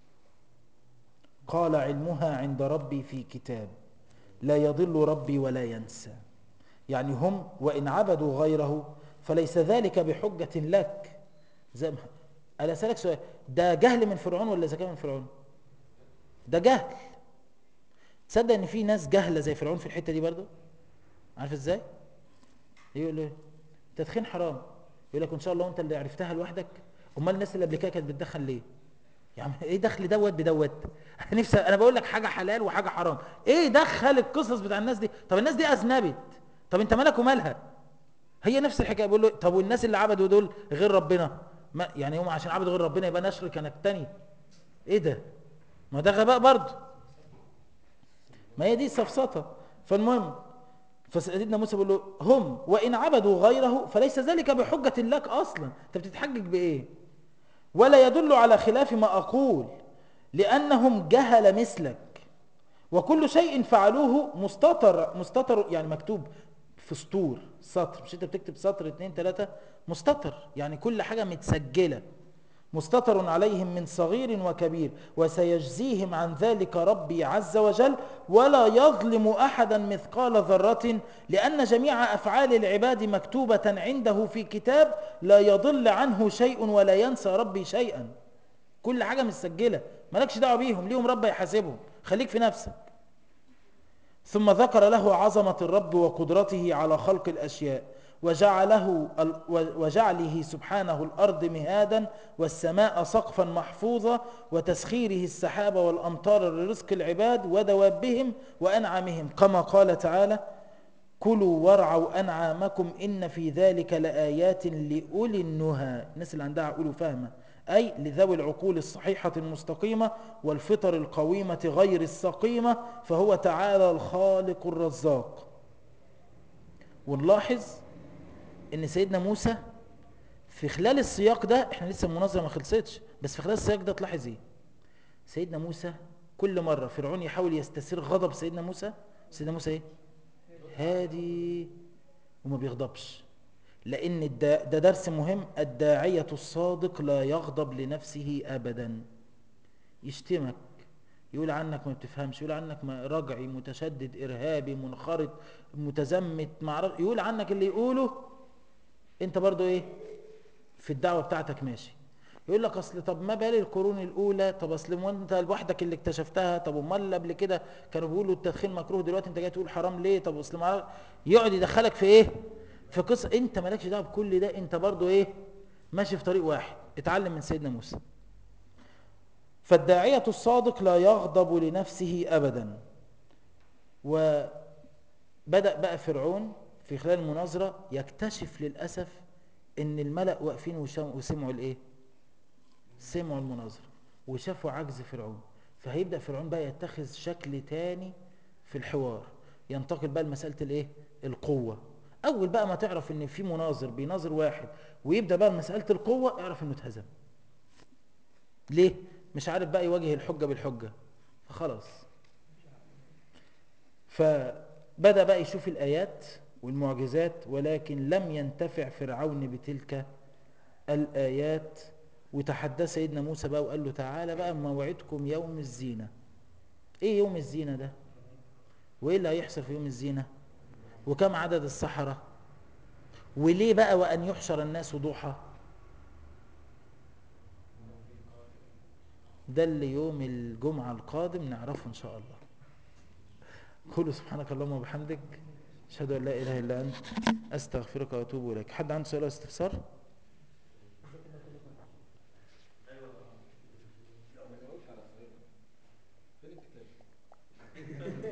قال علمها عند ربي في كتاب لا يضل ربي ولا ينسى يعني هم وان عبدوا غيره فليس ذلك بحجة لك زي ما انا اسالك سؤال ده جهل من فرعون ولا ذكاء من فرعون ده جهل تصدق ان في ناس جهله زي فرعون في الحته دي برضو عارف ازاي يقول له التدخين حرام يقول لك ان شاء الله انت اللي عرفتها لوحدك امال الناس اللي قبل كده كانت بتدخن ليه يا عم ايه دخل دوت بدوت نفسي انا بقول لك حاجه حلال وحاجه حرام ايه دخل القصص بتاع الناس دي طب الناس دي اذنبت طب انت مالك ومالها هي نفس الحكايه بيقول له طب والناس اللي عبدوا دول غير ربنا ما يعني هم عشان عبدوا غير ربنا يبقى نشرك انا التاني ايه ده ما ده غباء برضه ما هي دي سفسطه فالمهم فسيدنا موسى بيقول له هم وان عبدوا غيره فليس ذلك بحجه لك اصلا انت بتتحجج بايه ولا يدل على خلاف ما اقول لانهم جهل مثلك وكل شيء فعلوه مستتر مستتر يعني مكتوب في سطور سطر مش انت بتكتب سطر اتنين تلاتة مستتر يعني كل حاجة متسجلة مستتر عليهم من صغير وكبير وسيجزيهم عن ذلك ربي عز وجل ولا يظلم أحدا مثقال ذرة لأن جميع أفعال العباد مكتوبة عنده في كتاب لا يضل عنه شيء ولا ينسى ربي شيئا كل حاجة متسجلة مالكش دعوة بيهم ليهم رب يحاسبهم خليك في نفسك ثم ذكر له عظمة الرب وقدرته على خلق الأشياء وجعله وجعله سبحانه الأرض مهادا والسماء سقفا محفوظا وتسخيره السحاب والأمطار لرزق العباد ودوابهم وأنعامهم كما قال تعالى كلوا وارعوا أنعامكم إن في ذلك لآيات لأولي النهى الناس اللي عندها عقول فاهمة أي لذوي العقول الصحيحة المستقيمة والفطر القويمة غير السقيمة فهو تعالى الخالق الرزاق ونلاحظ ان سيدنا موسى في خلال السياق ده احنا لسه المناظره ما خلصتش بس في خلال السياق ده تلاحظ ايه سيدنا موسى كل مره فرعون يحاول يستثير غضب سيدنا موسى سيدنا موسى ايه هادي وما بيغضبش لان الدا ده درس مهم الداعيه الصادق لا يغضب لنفسه ابدا يشتمك يقول عنك ما بتفهمش يقول عنك ما رجعي متشدد ارهابي منخرط متزمت معرف يقول عنك اللي يقوله انت برضو ايه في الدعوة بتاعتك ماشي يقول لك اصل طب ما بال القرون الاولى طب اصل ما انت لوحدك اللي اكتشفتها طب امال اللي قبل كده كانوا بيقولوا التدخين مكروه دلوقتي انت جاي تقول حرام ليه طب اصل ما يقعد يدخلك في ايه في قصة انت مالكش دعوه بكل ده انت برضو ايه ماشي في طريق واحد اتعلم من سيدنا موسى فالداعية الصادق لا يغضب لنفسه ابدا وبدأ بقى فرعون في خلال المناظرة يكتشف للأسف ان الملأ واقفين وشم- وسمعوا الايه سمعوا المناظرة وشافوا عجز فرعون فهيبدأ فرعون بقى يتخذ شكل تاني في الحوار ينتقل بقى لمسألة الايه القوة اول بقى ما تعرف ان في مناظر بيناظر واحد ويبدأ بقى مسألة القوة اعرف انه اتهزم ليه مش عارف بقى يواجه الحجة بالحجة فخلاص فبدأ بقى يشوف الآيات والمعجزات ولكن لم ينتفع فرعون بتلك الآيات وتحدى سيدنا موسى بقى وقال له تعالى بقى موعدكم يوم الزينة ايه يوم الزينة ده وايه اللي هيحصل في يوم الزينة وكم عدد السحرة وليه بقى وأن يحشر الناس ضحى ده اللي يوم الجمعة القادم نعرفه إن شاء الله قولوا سبحانك اللهم وبحمدك أشهد أن لا إله إلا أنت أستغفرك وأتوب إليك حد عنده سؤال أو استفسار؟ ما جاوبش على السؤال فين الكتاب